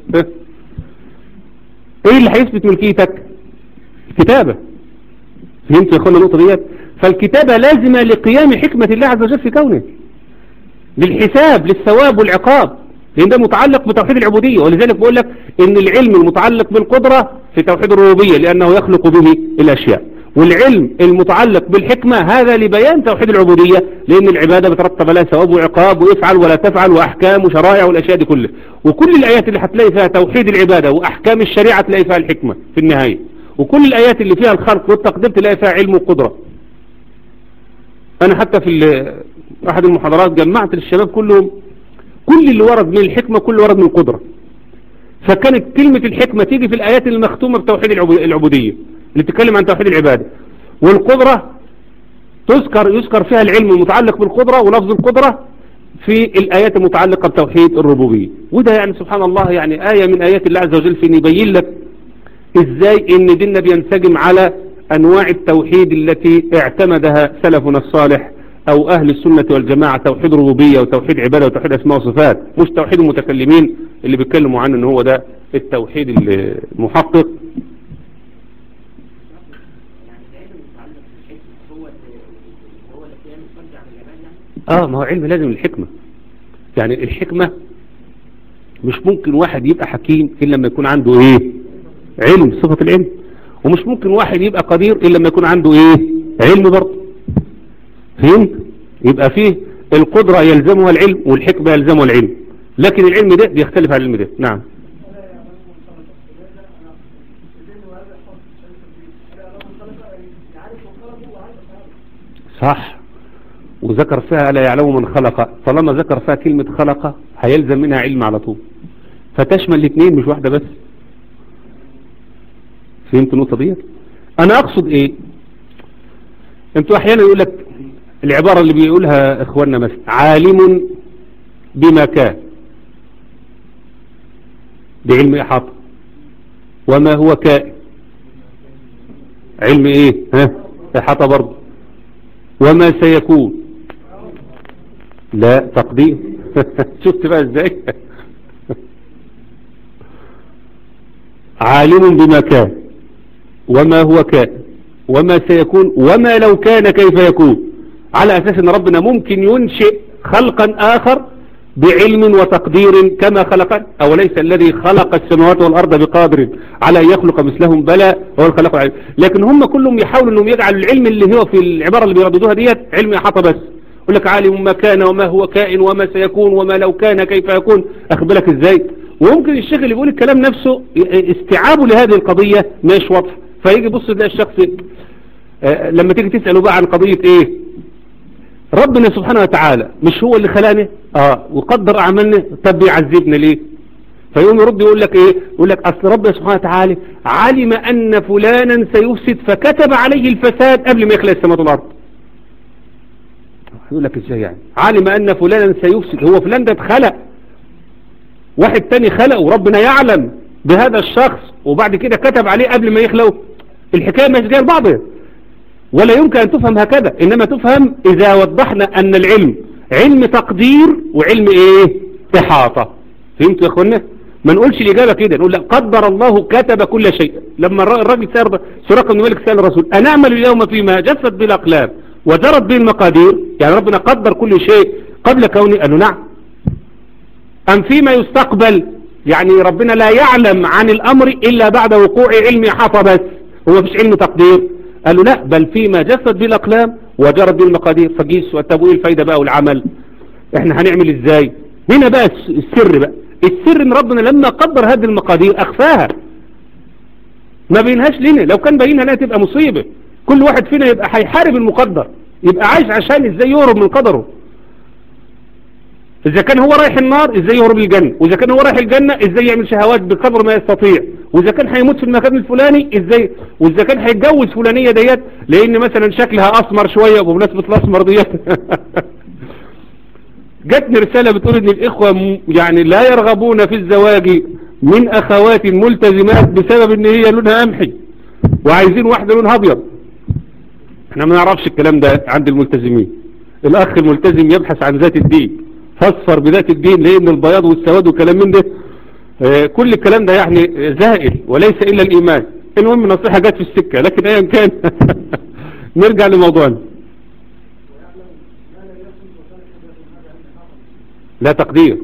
ايه اللي هيثبت ملكيتك كتابة فهمت يا اخوانا النقطة ديت فالكتابة لازمة لقيام حكمة الله عز وجل في كونه للحساب للثواب والعقاب لان ده متعلق بتوحيد العبودية ولذلك بقول لك ان العلم المتعلق بالقدرة في توحيد الربوبية لانه يخلق به الاشياء والعلم المتعلق بالحكمة هذا لبيان توحيد العبودية لأن العبادة بترتب لها ثواب وعقاب وافعل ولا تفعل وأحكام وشرائع والأشياء دي كلها وكل الآيات اللي هتلاقي فيها توحيد العبادة وأحكام الشريعة تلاقي فيها الحكمة في النهاية وكل الآيات اللي فيها الخلق والتقدير تلاقي فيها علم وقدرة أنا حتى في أحد المحاضرات جمعت للشباب كلهم كل اللي ورد من الحكمة كل ورد من القدرة فكانت كلمة الحكمة تيجي في الآيات المختومة بتوحيد العبودية اللي بتتكلم عن توحيد العبادة والقدرة تذكر يذكر فيها العلم المتعلق بالقدرة ولفظ القدرة في الآيات المتعلقة بتوحيد الربوبية وده يعني سبحان الله يعني آية من آيات الله عز وجل في يبين لك إزاي إن ديننا بينسجم على أنواع التوحيد التي اعتمدها سلفنا الصالح أو أهل السنة والجماعة توحيد ربوبية وتوحيد عبادة وتوحيد أسماء وصفات مش توحيد المتكلمين اللي بيتكلموا عنه إن هو ده التوحيد المحقق اه ما هو علم لازم الحكمة يعني الحكمة مش ممكن واحد يبقى حكيم إلا لما يكون عنده ايه علم صفة العلم ومش ممكن واحد يبقى قدير إلا لما يكون عنده ايه علم برضه فهمت يبقى فيه القدرة يلزمها العلم والحكمة يلزمها العلم لكن العلم ده بيختلف عن العلم ده نعم صح وذكر فيها لا يعلم من خلق طالما ذكر فيها كلمة خلق هيلزم منها علم على طول فتشمل الاثنين مش واحدة بس فهمت النقطة دي انا اقصد ايه انتوا احيانا يقول لك العبارة اللي بيقولها اخواننا مثلا عالم بما كان بعلم احاطة وما هو كائن علم ايه ها احاطة برضه وما سيكون لا تقديم شفت بقى ازاي عالم بما كان وما هو كائن وما سيكون وما لو كان كيف يكون على أساس أن ربنا ممكن ينشئ خلقا آخر بعلم وتقدير كما خلق أوليس الذي خلق السماوات والأرض بقادر على أن يخلق مثلهم بلى هو الخلق العلم لكن هم كلهم يحاولوا أنهم يجعلوا العلم اللي هو في العبارة اللي بيرددوها ديت علم يحاط بس يقول لك عالم ما كان وما هو كائن وما سيكون وما لو كان كيف يكون أخبرك إزاي وممكن الشيخ اللي بيقول الكلام نفسه استيعابه لهذه القضية مش واضح فيجي يبص تلاقي الشخص آه لما تيجي تسأله بقى عن قضية ايه ربنا سبحانه وتعالى مش هو اللي خلقني اه وقدر اعمالنا طب بيعذبنا ليه فيقوم يرد يقول لك ايه يقول لك اصل ربنا سبحانه وتعالى علم ان فلانا سيفسد فكتب عليه الفساد قبل ما يخلق السماوات والارض يقول لك ازاي يعني علم ان فلانا سيفسد هو فلان ده اتخلق واحد تاني خلقه وربنا يعلم بهذا الشخص وبعد كده كتب عليه قبل ما يخلقه الحكاية مش جايه لبعضها ولا يمكن أن تفهم هكذا إنما تفهم إذا وضحنا أن العلم علم تقدير وعلم إيه إحاطة فهمتوا يا أخوانا ما نقولش الإجابة كده نقول لا قدر الله كتب كل شيء لما الراجل سار سراقة بن مالك سأل الرسول أنعمل اليوم فيما جفت بالأقلام وجرت به المقادير يعني ربنا قدر كل شيء قبل كونه قالوا نعم أم فيما يستقبل يعني ربنا لا يعلم عن الأمر إلا بعد وقوع علم إحاطة بس هو مفيش علم تقدير قالوا لا بل فيما جفت بالأقلام وجرت به المقادير فجيس والتبويل الفايدة بقى والعمل احنا هنعمل ازاي هنا بقى السر بقى السر ان ربنا لما قدر هذه المقادير اخفاها ما بينهاش لنا لو كان باينها لا تبقى مصيبة كل واحد فينا يبقى هيحارب المقدر يبقى عايش عشان ازاي يهرب من قدره إذا كان هو رايح النار إزاي يهرب الجنة وإذا كان هو رايح الجنة إزاي يعمل شهوات بقدر ما يستطيع وإذا كان هيموت في المكان الفلاني إزاي وإذا كان هيتجوز فلانية ديت لأن مثلا شكلها أسمر شوية وبمناسبة الأسمر ديت جاتني رسالة بتقول إن الإخوة يعني لا يرغبون في الزواج من أخوات ملتزمات بسبب إن هي لونها قمحي وعايزين واحدة لونها أبيض احنا ما نعرفش الكلام ده عند الملتزمين الأخ الملتزم يبحث عن ذات الدين فاصفر بذات الدين لان البياض والسواد وكلام من ده آه كل الكلام ده يعني زائل وليس الا الايمان المهم نصيحة جت في السكة لكن ايا كان نرجع لموضوعنا لا تقدير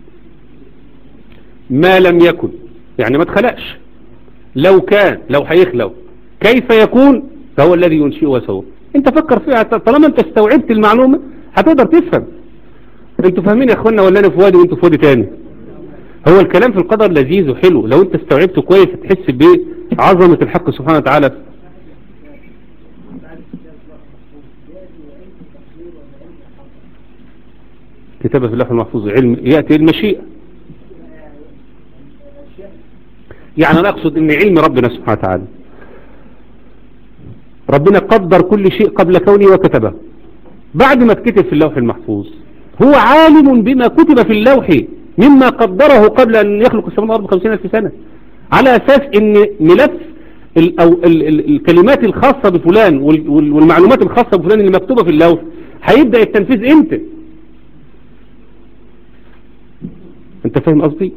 ما لم يكن يعني ما اتخلقش لو كان لو هيخلق كيف يكون فهو الذي ينشئ ويصور انت فكر فيها طالما انت استوعبت المعلومة هتقدر تفهم انتوا فاهمين يا اخوانا ولا انا في وادي وانتوا في وادي تاني هو الكلام في القدر لذيذ وحلو لو انت استوعبته كويس هتحس بعظمة الحق سبحانه وتعالى كتابة في اللوح المحفوظ علم يأتي المشيئة يعني انا اقصد ان علم ربنا سبحانه وتعالى ربنا قدر كل شيء قبل كونه وكتبه بعد ما اتكتب في اللوح المحفوظ هو عالم بما كتب في اللوح مما قدره قبل أن يخلق السماء والأرض بخمسين ألف سنة على أساس أن ملف ال أو ال ال الكلمات الخاصة بفلان والمعلومات الخاصة بفلان اللي مكتوبة في اللوح هيبدأ التنفيذ امتى انت فاهم قصدي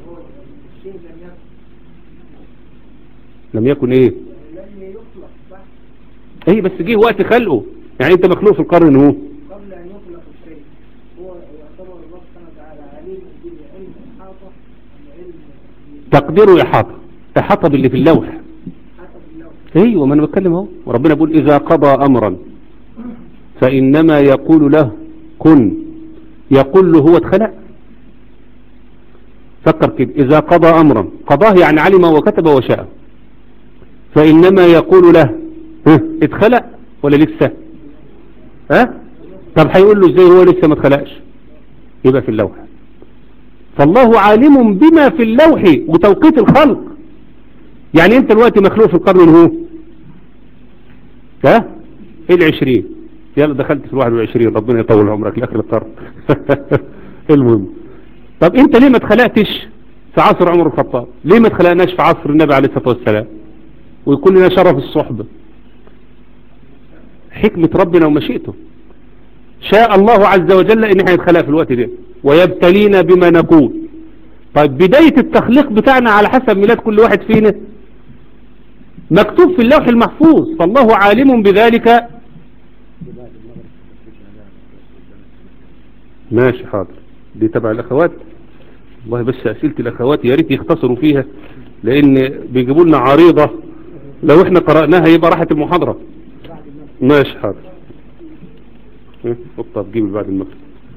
لم يكن ايه ايه بس جه وقت خلقه يعني انت مخلوق في القرن هو قبل أن يخلق الشيء هو يعتبر الله سبحانه وتعالى عليم بالعلم إحاطة العلم تقديره إحاطة إحاطة باللي في اللوح حسب اللوح ايوه ما انا بتكلم اهو وربنا بيقول اذا قضى امرا فانما يقول له كن يقول له هو اتخلق فكر كده اذا قضى امرا قضاه يعني علم وكتب وشاء فانما يقول له ها اتخلق ولا لسه ها طب هيقول له ازاي هو لسه ما اتخلقش يبقى في اللوح فالله عالم بما في اللوح وتوقيت الخلق يعني انت دلوقتي مخلوق في القرن هو ها ايه العشرين يلا دخلت في الواحد والعشرين ربنا يطول عمرك لاخر القرن المهم طب انت ليه ما اتخلقتش في عصر عمر الخطاب ليه ما اتخلقناش في عصر النبي عليه الصلاة والسلام ويكون لنا شرف الصحبة حكمة ربنا ومشيئته شاء الله عز وجل ان احنا نتخلق في الوقت ده ويبتلينا بما نقول طيب بداية التخليق بتاعنا على حسب ميلاد كل واحد فينا مكتوب في اللوح المحفوظ فالله عالم بذلك ماشي حاضر دي تبع الاخوات والله بس اسئلة الاخوات يا ريت يختصروا فيها لان بيجيبوا لنا عريضة لو احنا قرأناها يبقى راحت المحاضرة ماشي حاضر ايه قطة تجيب بعد المغرب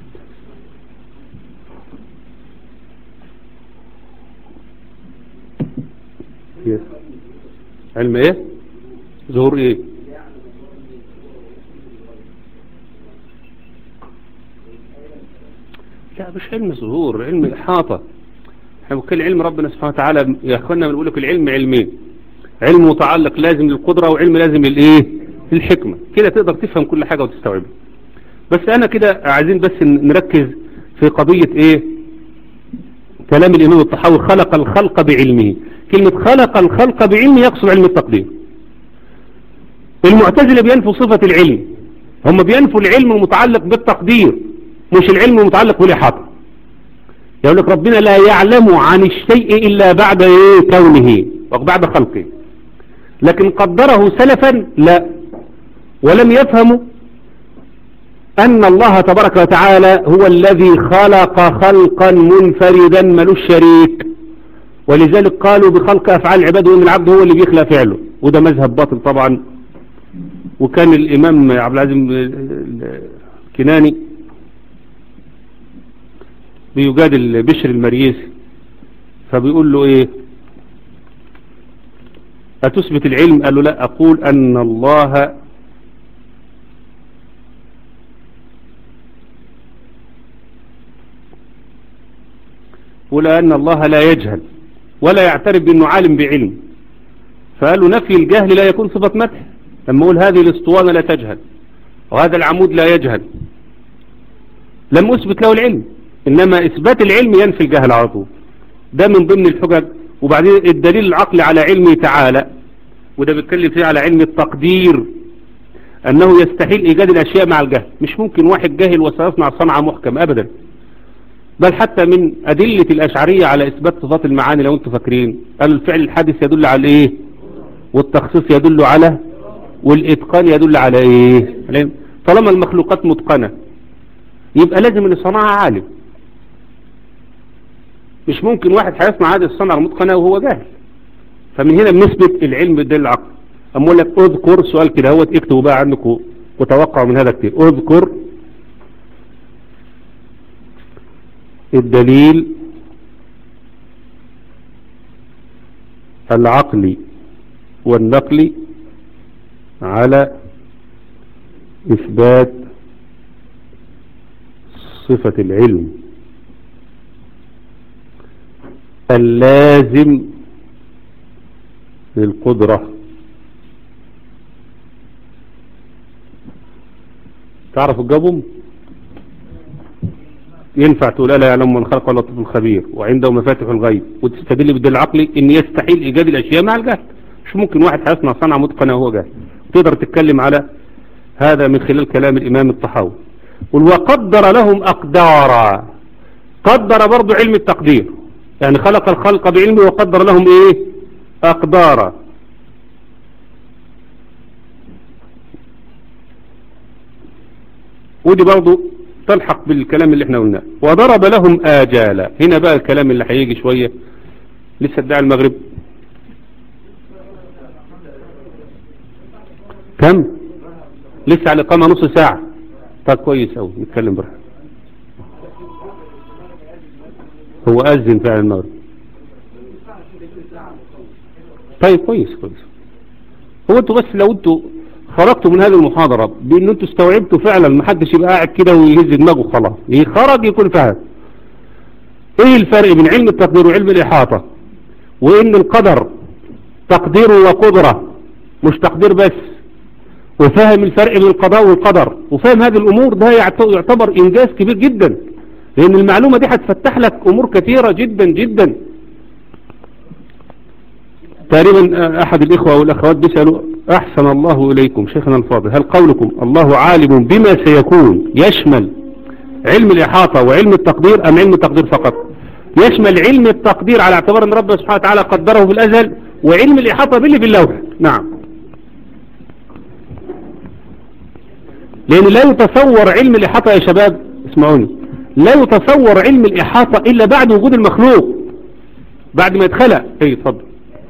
إيه؟ علم ايه ظهور ايه لا مش علم ظهور علم احاطة احنا بنتكلم علم ربنا سبحانه وتعالى يا اخوانا بنقول لك العلم علمين علم متعلق لازم للقدرة وعلم لازم للايه الحكمة كده تقدر تفهم كل حاجة وتستوعبها بس انا كده عايزين بس نركز في قضية ايه كلام الامام الطحاوي خلق الخلق بعلمه كلمة خلق الخلق بعلمه يقصد علم التقدير المعتزلة بينفوا صفة العلم هم بينفوا العلم المتعلق بالتقدير مش العلم المتعلق بالإحاطة يقول لك ربنا لا يعلم عن الشيء إلا بعد إيه كونه وبعد خلقه لكن قدره سلفا لا ولم يفهموا أن الله تبارك وتعالى هو الذي خلق خلقا منفردا ملوش شريك ولذلك قالوا بخلق أفعال العباد وإن العبد هو اللي بيخلق فعله وده مذهب باطل طبعا وكان الإمام عبد العزيز الكناني بيجادل بشر المريسي فبيقول له ايه أتثبت العلم قال له لا أقول أن الله ولا أن الله لا يجهل ولا يعترف بأنه عالم بعلم فقالوا نفي الجهل لا يكون صفة مدح لما أقول هذه الاسطوانة لا تجهل وهذا العمود لا يجهل لم أثبت له العلم إنما إثبات العلم ينفي الجهل على طول ده من ضمن الحجج وبعدين الدليل العقلي على علمه تعالى وده بيتكلم فيه على علم التقدير أنه يستحيل إيجاد الأشياء مع الجهل مش ممكن واحد جاهل وسيصنع صنعة محكم أبدا بل حتى من أدلة الأشعرية على إثبات صفات المعاني لو أنتم فاكرين قالوا الفعل الحادث يدل على إيه والتخصيص يدل على والإتقان يدل على إيه طالما المخلوقات متقنة يبقى لازم أن صنعها عالم مش ممكن واحد هيصنع هذه الصنعة المتقنة وهو جاهل فمن هنا بنثبت العلم بالدليل العقل أما أقول لك اذكر سؤال كده هو اكتبوا بقى عندكم وتوقعوا من هذا كتير اذكر الدليل العقلي والنقلي على إثبات صفة العلم اللازم للقدرة تعرفوا الجبم ينفع تقول لا يعلم من خلق ولا لطيف الخبير وعنده مفاتح الغيب وتستدل بالدليل العقلي ان يستحيل ايجاد الاشياء مع الجهل مش ممكن واحد هيصنع صنعه متقنه وهو جاهل تقدر تتكلم على هذا من خلال كلام الامام الطحاوي وقدر لهم اقدارا قدر برضو علم التقدير يعني خلق الخلق بعلمه وقدر لهم ايه اقدارا ودي برضو تلحق بالكلام اللي احنا قلناه وضرب لهم آجالا هنا بقى الكلام اللي هيجي شوية لسه ادعى المغرب كم لسه على الإقامة نص ساعة طب كويس أوي نتكلم براحة هو أذن فعلا المغرب طيب كويس كويس هو انتوا بس لو انتوا خرجتوا من هذه المحاضرة بان انتوا استوعبتوا فعلا ما حدش يبقى قاعد كده ويهز دماغه خلاص يخرج يكون فاهم ايه الفرق بين علم التقدير وعلم الاحاطة وان القدر تقدير وقدرة مش تقدير بس وفاهم الفرق بين القضاء والقدر وفاهم هذه الامور ده يعتبر انجاز كبير جدا لان المعلومة دي هتفتح لك امور كثيرة جدا جدا تقريبا أحد الإخوة والأخوات بيسألوا أحسن الله إليكم شيخنا الفاضل هل قولكم الله عالم بما سيكون يشمل علم الإحاطة وعلم التقدير أم علم التقدير فقط يشمل علم التقدير على اعتبار أن ربنا سبحانه وتعالى قدره في الأزل وعلم الإحاطة باللي في اللوح نعم لأن لا يتصور علم الإحاطة يا شباب اسمعوني لا يتصور علم الإحاطة إلا بعد وجود المخلوق بعد ما يتخلق ايه اتفضل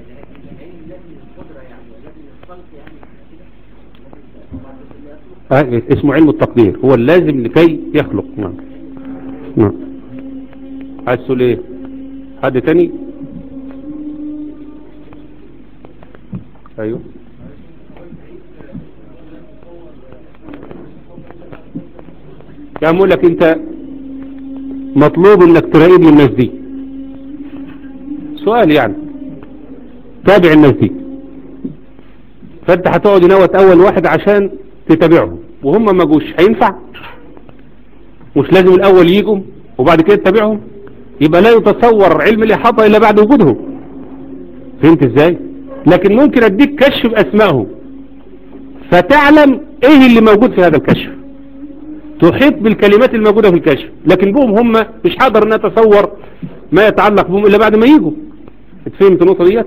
آه اسمه علم التقدير هو اللازم لكي يخلق نعم نعم عايز تقول ايه حد تاني ايوه يعني اقول لك انت مطلوب انك تراقب الناس دي سؤال يعني تابع الناس دي فانت هتقعد ينوت اول واحد عشان تتابعهم وهم ما جوش هينفع مش لازم الاول يجوا وبعد كده تتابعهم يبقى لا يتصور علم الاحاطه الا بعد وجودهم فهمت ازاي لكن ممكن اديك كشف باسمائهم فتعلم ايه اللي موجود في هذا الكشف تحيط بالكلمات الموجودة في الكشف لكن بهم هم مش حاضر ان اتصور ما يتعلق بهم الا بعد ما يجوا اتفهمت النقطة ديت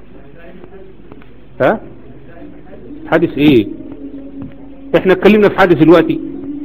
ها حادث ايه احنا اتكلمنا في حادث دلوقتي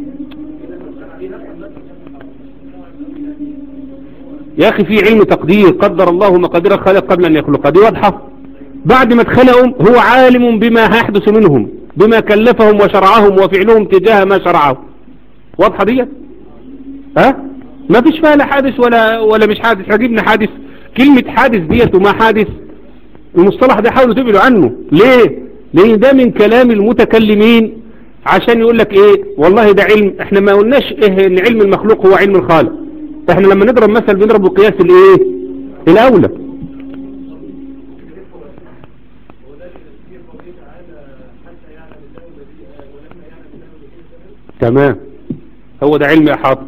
يا اخي في علم تقدير قدر الله مقادير الخلق قبل ان يخلق دي واضحة بعد ما اتخلقهم هو عالم بما هيحدث منهم بما كلفهم وشرعهم وفعلهم تجاه ما شرعه واضحة ديت ها ما فيش فيها لا حادث ولا ولا مش حادث هجيبنا حادث كلمة حادث ديت وما حادث المصطلح ده حاولوا تبعدوا عنه ليه لان ده من كلام المتكلمين عشان يقول لك ايه والله ده علم احنا ما قلناش ايه ان علم المخلوق هو علم الخالق احنا لما نضرب مثل بنضرب بقياس الايه الاولى تمام هو ده علم احاطه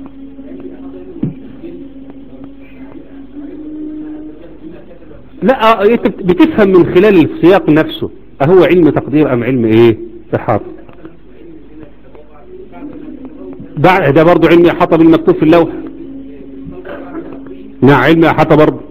لا انت بتفهم من خلال السياق نفسه اهو علم تقدير ام علم ايه احاطه ده برضو علم احاطه بالمكتوب في اللوح نعم علم احاطه برضو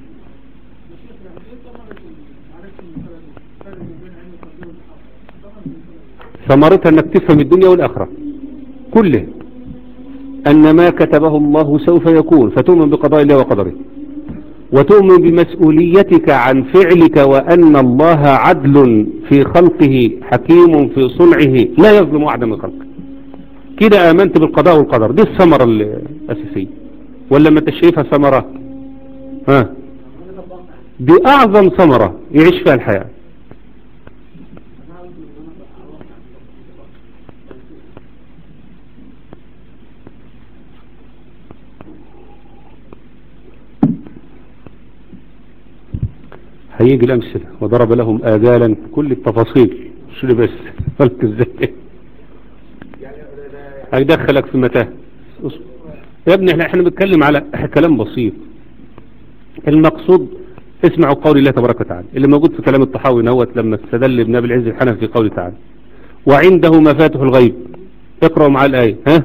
ثمرتها انك تفهم الدنيا والاخره كله أن ما كتبه الله سوف يكون فتؤمن بقضاء الله وقدره وتؤمن بمسؤوليتك عن فعلك وأن الله عدل في خلقه حكيم في صنعه لا يظلم أحدا من خلقه كده آمنت بالقضاء والقدر دي الثمرة الأساسية ولا ما تشريفها ثمرة ها دي أعظم ثمرة يعيش فيها الحياة هيجي الأمثلة وضرب لهم آجالا كل التفاصيل شو بس فلك ازاي هيدخلك في متاه يا ابني احنا بنتكلم على كلام بسيط المقصود اسمعوا قول الله تبارك وتعالى اللي موجود في كلام الطحاوي نوت لما استدل ابن ابي العز الحنفي في قوله تعالى وعنده مفاتح الغيب اقرأوا مع الآية ها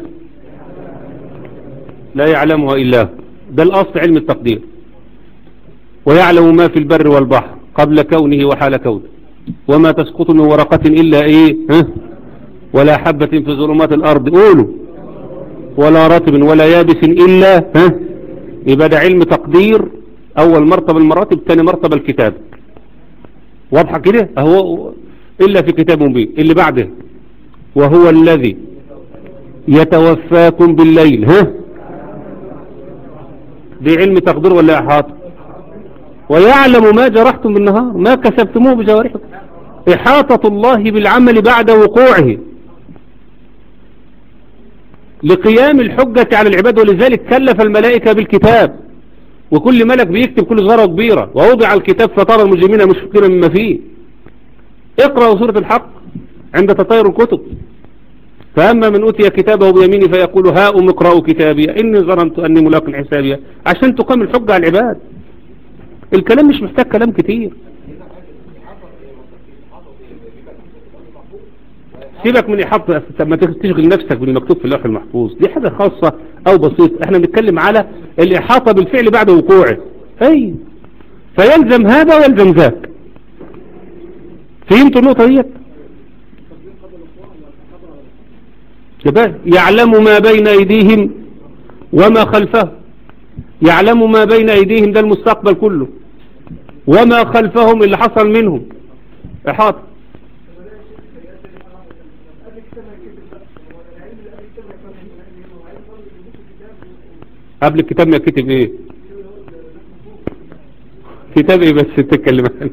لا يعلمها إلا ده الأصل علم التقدير ويعلم ما في البر والبحر قبل كونه وحال كونه وما تسقط من ورقة إلا إيه ها ولا حبة في ظلمات الأرض قولوا ولا رطب ولا يابس إلا ها يبقى ده علم تقدير أول مرتبة المراتب ثاني مرتبة الكتاب واضحة كده هو إلا في كتاب مبين اللي بعده وهو الذي يتوفاكم بالليل ها دي علم تقدير ولا إحاطة ويعلم ما جرحتم بالنهار ما كسبتموه بجوارحكم إحاطة الله بالعمل بعد وقوعه لقيام الحجة على العباد ولذلك كلف الملائكة بالكتاب وكل ملك بيكتب كل صغيرة كبيرة ووضع الكتاب فترى المجرمين مشفقين مما فيه اقرأوا سورة الحق عند تطير الكتب فأما من أوتي كتابه بيمينه فيقول هاؤم اقرأوا كتابي إني ظننت أني ملاق حسابي عشان تقام الحجة على العباد الكلام مش محتاج كلام كتير سيبك من إحاطة طب ما تشغل نفسك بالمكتوب في اللوح المحفوظ دي حاجة خاصة أو بسيطة احنا بنتكلم على الإحاطة بالفعل بعد وقوعه أي فيلزم هذا ويلزم ذاك فهمتوا النقطة ديت شباب يعلم ما بين أيديهم وما خلفهم يعلم ما بين أيديهم ده المستقبل كله وما خلفهم اللي حصل منهم إحاطة قبل الكتاب ما يكتب ايه كتاب ايه بس تتكلم عنه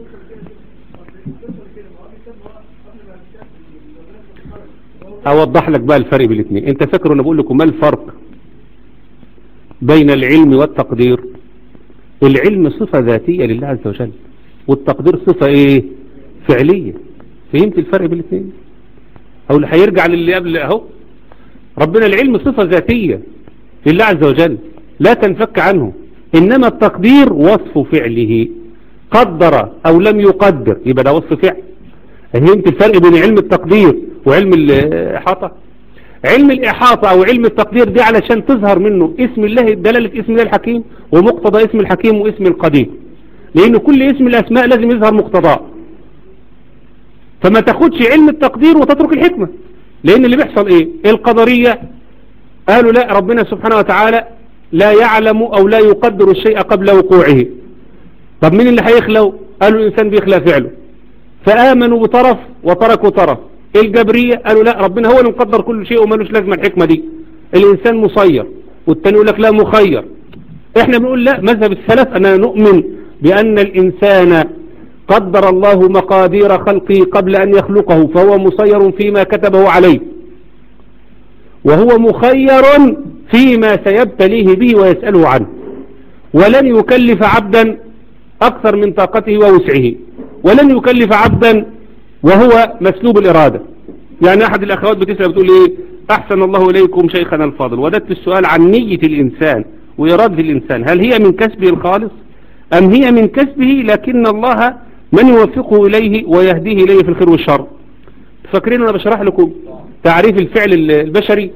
اوضح لك بقى الفرق بين الاثنين انت فاكر انا بقول لكم ما الفرق بين العلم والتقدير العلم صفة ذاتية لله عز وجل والتقدير صفة ايه فعلية فهمت الفرق بين الاثنين او اللي هيرجع للي قبل اهو ربنا العلم صفة ذاتية لله عز وجل لا تنفك عنه انما التقدير وصف فعله قدر او لم يقدر يبقى ده وصف فعل فهمت الفرق بين علم التقدير وعلم الإحاطة علم الإحاطة أو علم التقدير دي علشان تظهر منه اسم الله دلالة اسم الله الحكيم ومقتضى اسم الحكيم واسم القدير لأن كل اسم الأسماء لازم يظهر مقتضاه فما تاخدش علم التقدير وتترك الحكمة لأن اللي بيحصل إيه القدرية قالوا لا ربنا سبحانه وتعالى لا يعلم أو لا يقدر الشيء قبل وقوعه طب مين اللي هيخلو قالوا الإنسان بيخلى فعله فآمنوا بطرف وتركوا طرف الجبرية قالوا لا ربنا هو اللي مقدر كل شيء ومالوش لازمة الحكمة دي الإنسان مسير والتاني يقول لك لا مخير احنا بنقول لا مذهب السلف أننا نؤمن بأن الإنسان قدر الله مقادير خلقه قبل أن يخلقه فهو مسير فيما كتبه عليه وهو مخير فيما سيبتليه به ويسأله عنه ولن يكلف عبدا أكثر من طاقته ووسعه ولن يكلف عبدا وهو مسلوب الإرادة يعني أحد الأخوات بتسأل بتقول إيه أحسن الله إليكم شيخنا الفاضل وددت السؤال عن نية الإنسان وإرادة الإنسان هل هي من كسبه الخالص أم هي من كسبه لكن الله من يوفقه إليه ويهديه إليه في الخير والشر فاكرين أنا بشرح لكم تعريف الفعل البشري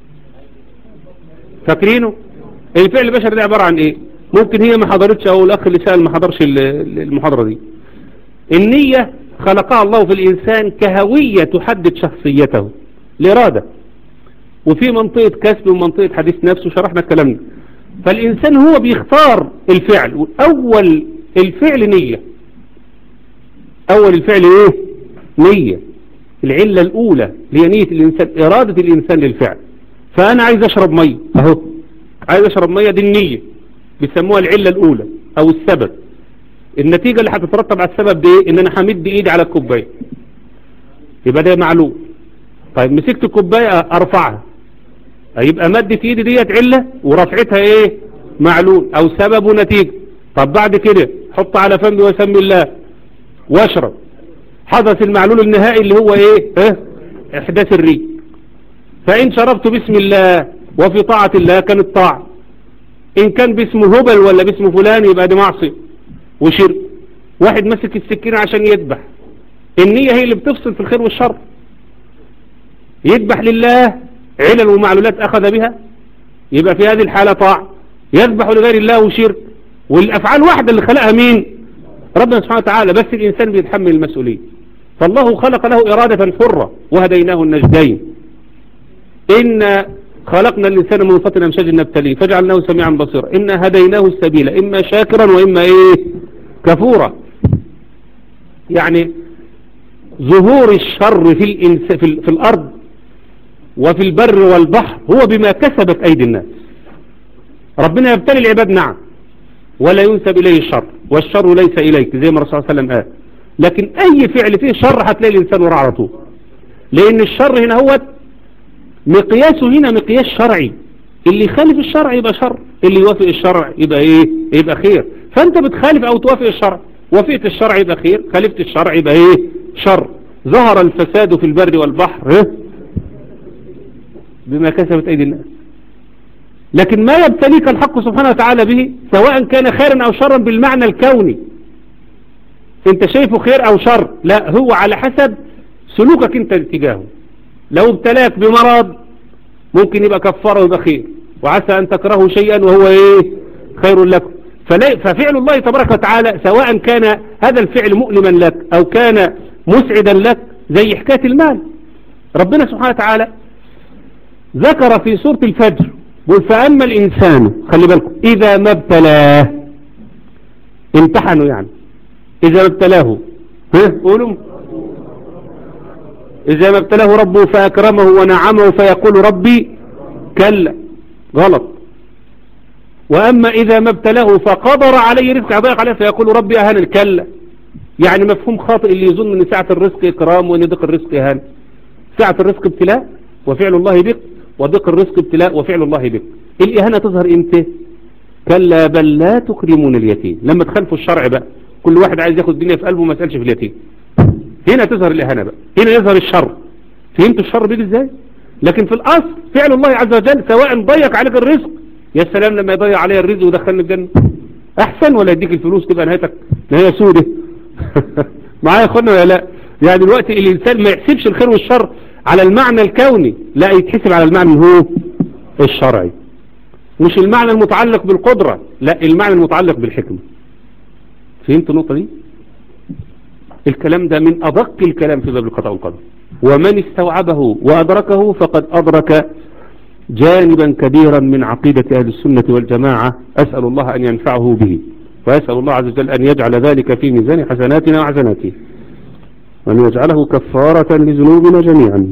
فاكرينه الفعل البشري ده عبارة عن إيه ممكن هي ما حضرتش أو الأخ اللي سأل ما حضرش المحاضرة دي النية خلقها الله في الإنسان كهوية تحدد شخصيته الإرادة وفي منطقة كسب ومنطقة حديث نفس وشرحنا الكلام ده فالإنسان هو بيختار الفعل أول الفعل نية أول الفعل إيه نية العلة الأولى اللي هي نية الإنسان إرادة الإنسان للفعل فأنا عايز أشرب مية أهو عايز أشرب مية دي النية بيسموها العلة الأولى أو السبب النتيجة اللي هتترتب على السبب ده إيه؟ إن أنا همد إيدي على الكوباية يبقى ده معلوم طيب مسكت الكوباية أرفعها يبقى مدة إيدي ديت علة ورفعتها إيه معلوم أو سبب ونتيجة طب بعد كده حط على فمي وسمي الله واشرب حدث المعلول النهائي اللي هو إيه اه؟ إحداث الريق فإن شربت بسم الله وفي طاعة الله كانت طاعة إن كان باسمه هبل ولا باسمه فلان يبقى دي معصية وشرك واحد مسك السكين عشان يذبح النية هي اللي بتفصل في الخير والشر يذبح لله علل ومعلولات أخذ بها يبقى في هذه الحالة طاعة يذبح لغير الله وشرك والأفعال واحدة اللي خلقها مين ربنا سبحانه وتعالى بس الإنسان بيتحمل المسؤولية فالله خلق له إرادة حرة وهديناه النجدين إن خلقنا الإنسان من نطفة أمشاج نبتليه فجعلناه سميعا بصيرا إنا هديناه السبيل إما شاكرا وإما إيه كفورا يعني ظهور الشر في, الإنس في, ال... في الأرض وفي البر والبحر هو بما كسبت أيدي الناس ربنا يبتلي العباد نعم ولا ينسب إليه الشر والشر ليس إليك زي ما الرسول صلى الله عليه وسلم قال لكن أي فعل فيه شر هتلاقي الإنسان وراء على طول لأن الشر هنا هو مقياسه هنا مقياس شرعي اللي يخالف الشرع يبقى شر اللي يوافق الشرع يبقى ايه يبقى خير فانت بتخالف او توافق الشرع وافقت الشرع يبقى خير خالفت الشرع يبقى ايه شر ظهر الفساد في البر والبحر إيه؟ بما كسبت ايدي الناس لكن ما يبتليك الحق سبحانه وتعالى به سواء كان خيرا او شرا بالمعنى الكوني انت شايفه خير او شر لا هو على حسب سلوكك انت اتجاهه لو ابتلاك بمرض ممكن يبقى كفاره ويبقى خير وعسى ان تكرهوا شيئا وهو ايه خير لكم فلا- ففعل الله تبارك وتعالى سواء كان هذا الفعل مؤلما لك او كان مسعدا لك زي حكاية المال ربنا سبحانه وتعالى ذكر في سورة الفجر قل فأما الإنسان خلي بالكم إذا ما ابتلاه امتحنوا يعني إذا ما ابتلاه ها قولوا إذا ما ابتلاه ربه فأكرمه ونعمه فيقول ربي كلا غلط وأما إذا ما ابتلاه فقدر عليه رزق ضيق عليه فيقول ربي أهان كلا يعني مفهوم خاطئ اللي يظن أن ساعة الرزق إكرام وأن ضيق الرزق إهان ساعة الرزق ابتلاء وفعل الله بك وضيق الرزق ابتلاء وفعل الله بك الإهانة تظهر إمتى كلا بل لا تكرمون اليتيم لما تخلفوا الشرع بقى كل واحد عايز ياخد الدنيا في قلبه ما يسألش في اليتيم هنا تظهر الإهانة بقى هنا يظهر الشر فهمتوا الشر بيجي ازاي لكن في الأصل فعل الله عز وجل سواء ضيق عليك الرزق يا سلام لما يضيع علي الرزق ودخلني الجنة أحسن ولا يديك الفلوس تبقى نهايتك نهاية سودة معايا يا اخوانا ولا لا يعني دلوقتي الإنسان ما يحسبش الخير والشر على المعنى الكوني لا يتحسب على المعنى هو الشرعي مش المعنى المتعلق بالقدرة لا المعنى المتعلق بالحكمة فهمت النقطة دي الكلام ده من أدق الكلام في باب القضاء والقدر ومن استوعبه وأدركه فقد أدرك جانبا كبيرا من عقيدة أهل السنة والجماعة أسأل الله أن ينفعه به وأسأل الله عز وجل أن يجعل ذلك في ميزان حسناتنا وحسناته وأن يجعله كفارة لذنوبنا جميعا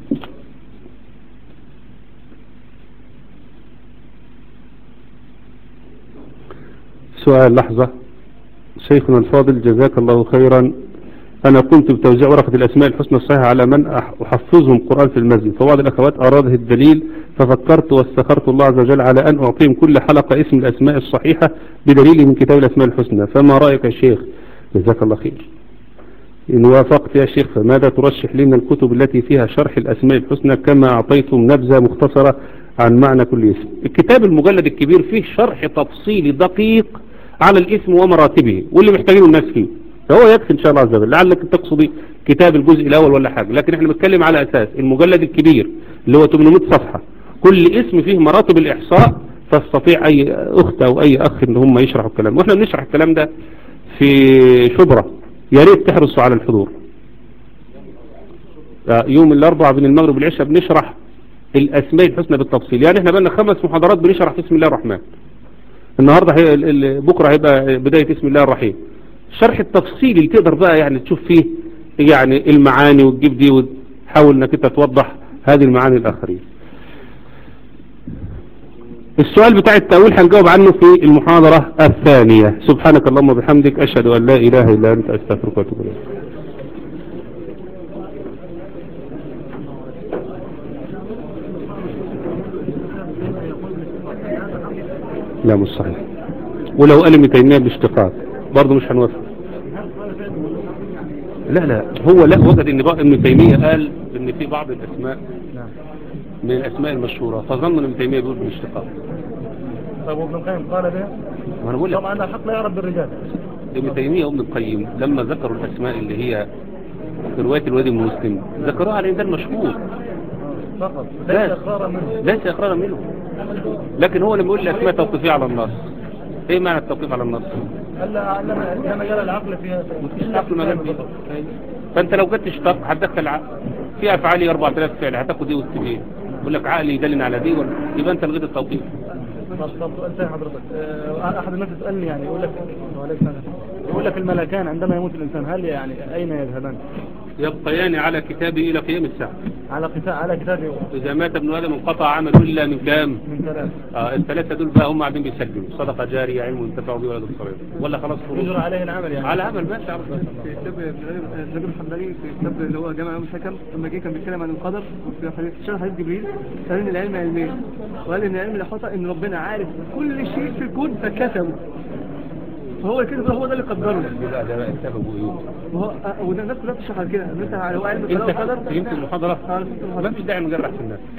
سؤال لحظة شيخنا الفاضل جزاك الله خيرا أنا قمت بتوزيع ورقة الأسماء الحسنى الصحيحة على من أح- أحفظهم قرآن في المسجد فبعض الأخوات أراده الدليل ففكرت واستخرت الله عز وجل على أن أعطيهم كل حلقة اسم الأسماء الصحيحة بدليل من كتاب الأسماء الحسنى فما رأيك يا شيخ جزاك الله خير إن وافقت يا شيخ فماذا ترشح لنا الكتب التي فيها شرح الأسماء الحسنى كما أعطيتم نبذة مختصرة عن معنى كل اسم الكتاب المجلد الكبير فيه شرح تفصيلي دقيق على الاسم ومراتبه واللي محتاجينه الناس فيه فهو يكفي إن شاء الله عز وجل لعلك تقصدي كتاب الجزء الأول ولا حاجة لكن احنا بنتكلم على أساس المجلد الكبير اللي هو 800 صفحة كل اسم فيه مراتب الإحصاء تستطيع أي أخت أو أي أخ إن هم يشرحوا الكلام وإحنا بنشرح الكلام ده في شبرة يا ريت تحرصوا على الحضور آه، يوم الأربعاء بين المغرب والعشاء بنشرح الأسماء الحسنى بالتفصيل يعني احنا بقى خمس محاضرات بنشرح في اسم الله الرحمن النهاردة هي ال- ال- بكرة هيبقى بداية اسم الله الرحيم الشرح التفصيلي اللي تقدر بقى يعني تشوف فيه يعني المعاني وتجيب دي وتحاول انك انت توضح هذه المعاني الآخرين السؤال بتاع التأويل هنجاوب عنه في المحاضرة الثانية سبحانك اللهم وبحمدك أشهد أن لا إله إلا أنت أستغفرك وأتوب إليك لا مش صحيح ولو قال ابن تيمية بالاشتقاق برضه مش هنوافق لا لا هو لا وجد ان بقى ابن تيمية قال ان في بعض الاسماء من الاسماء المشهورة فظن ان ابن تيمية بيقول بالاشتقاق طب وابن القيم قال به وانا بقول لك طبعا الحق لا يعرف بالرجال ابن تيمية وابن القيم لما ذكروا الاسماء اللي هي في رواية الوادي المسلم ذكروها على انسان مشهور فقط بس. ليس اقرارا منه ليس اقرارا منه لكن هو لما يقول الاسماء توقيفية على النص ايه معنى التوقيف على النص الا لما لا مجال العقل فيها مفيش عقل مجال فيه فانت لو جيت تشتق هتدخل عقل في افعالي 4000 فعل هتاخد ايه وتسيب ايه يقول لك عقلي يدلن على دي ولا يبقى انت لغيت التوقيف طب طب سؤال تاني حضرتك آه، احد الناس يسالني يعني يقول لك وعليكم السلام. يقول لك الملكان عندما يموت الانسان هل يعني اين يذهبان؟ يبقيان على كتابه الى قيام الساعه على كتاب على كتابه اذا مات ابن ادم انقطع عمله الا من كام من ثلاث آه الثلاثه دول بقى هم قاعدين بيسجلوا صدقه جاريه علم ينتفع به ولد الصغير ولا خلاص فروض يجرى عليه العمل يعني على عمل ماشي على خلاص. في كتاب الرجل الحمداني في كتاب اللي هو جامع يوم الحكم لما جه كان بيتكلم عن القدر وفي حديث شرح حديث جبريل قال ان العلم علمين وقال ان العلم اللي حصل ان ربنا عارف كل شيء في الكون فكتبه فهو كده هو ده اللي قدره دي بقى ده بقى السبب وايه وهو آه، وده الناس كلها بتشرح على كده ان انت هو علم انت القدر والقدر فهمت المحاضره اه فهمت المحاضرة. ما فيش داعي نجرح في الناس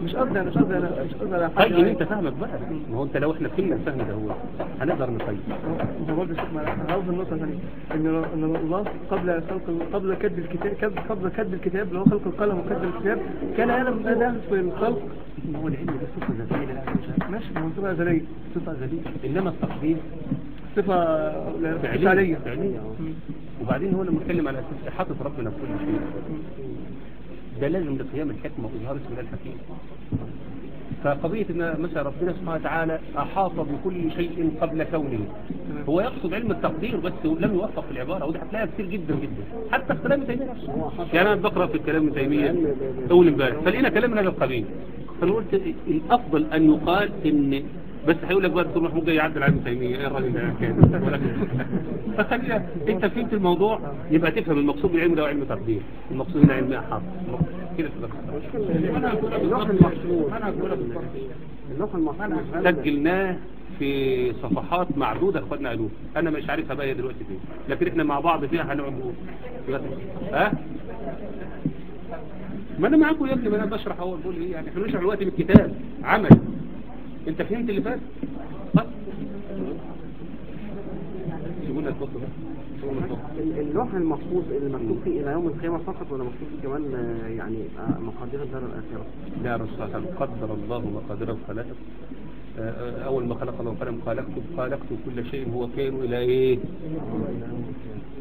مش قصدي انا مش قصدي انا مش قصدي على حاجة طيب انت فاهمك بقى ما هو انت لو احنا فهمنا الفهم ده هو هنقدر نقيم هو برضه شيخ معلش انا عاوز النقطة ثانية ان ان الله قبل خلق قبل كتب الكتاب كتب- قبل كتب الكتاب اللي هو خلق القلم وكتب الكتاب كان يعلم ده في الخلق ما هو العلم ده صفة ذاتية لا مش ماشي ما هو صفة أزلية صفة ذاتية انما التقدير صفة فعلية فعلية فعلية اه. وبعدين هو لما اتكلم على اساس احاطة ربنا بكل شيء ده لازم لقيام الحكمة واظهار اسم الله الحكيم فقضية ان مثلا ربنا سبحانه وتعالى احاط بكل شيء قبل كونه هو يقصد علم التقدير بس لم يوفق في العبارة ودي هتلاقيها كتير جدا جدا حتى في كلام تيمية نفسه يعني انا بقرا في كلام تيمية اول امبارح فلقينا كلام من هذا القبيل فانا قلت الافضل ان يقال ان بس هيقول لك بقى الدكتور محمود جاي يعدل علم تيمية ايه الراجل ده كان فخلينا انت فهمت الموضوع يبقى تفهم المقصود بالعلم ده علم تقدير المقصود هنا علم احاط كده تبقى اللوح المحفوظ اللوح المحفوظ سجلناه في صفحات معدودة اخواتنا قالوا انا مش عارفها بقى هي دلوقتي فين لكن احنا مع بعض فيها هنقعد نقول ها ما انا معاكم يا ابني ما انا بشرح اهو بقول ايه يعني احنا بنشرح دلوقتي بالكتاب عمل انت فهمت اللي فات طيب. سيبونا الفصل ده سيبونا الفصل. اللوح المحفوظ اللي مكتوب فيه الى يوم القيامة فقط ولا مكتوب فيه كمان آه، يعني آه، مقادير الدار الآخرة لا رسول الله صلى الله عليه وسلم قدر الله مقادير الخلائق آه، آه، أول ما خلق الله القلم قال اكتب قال اكتب كل شيء هو كائن إلى إيه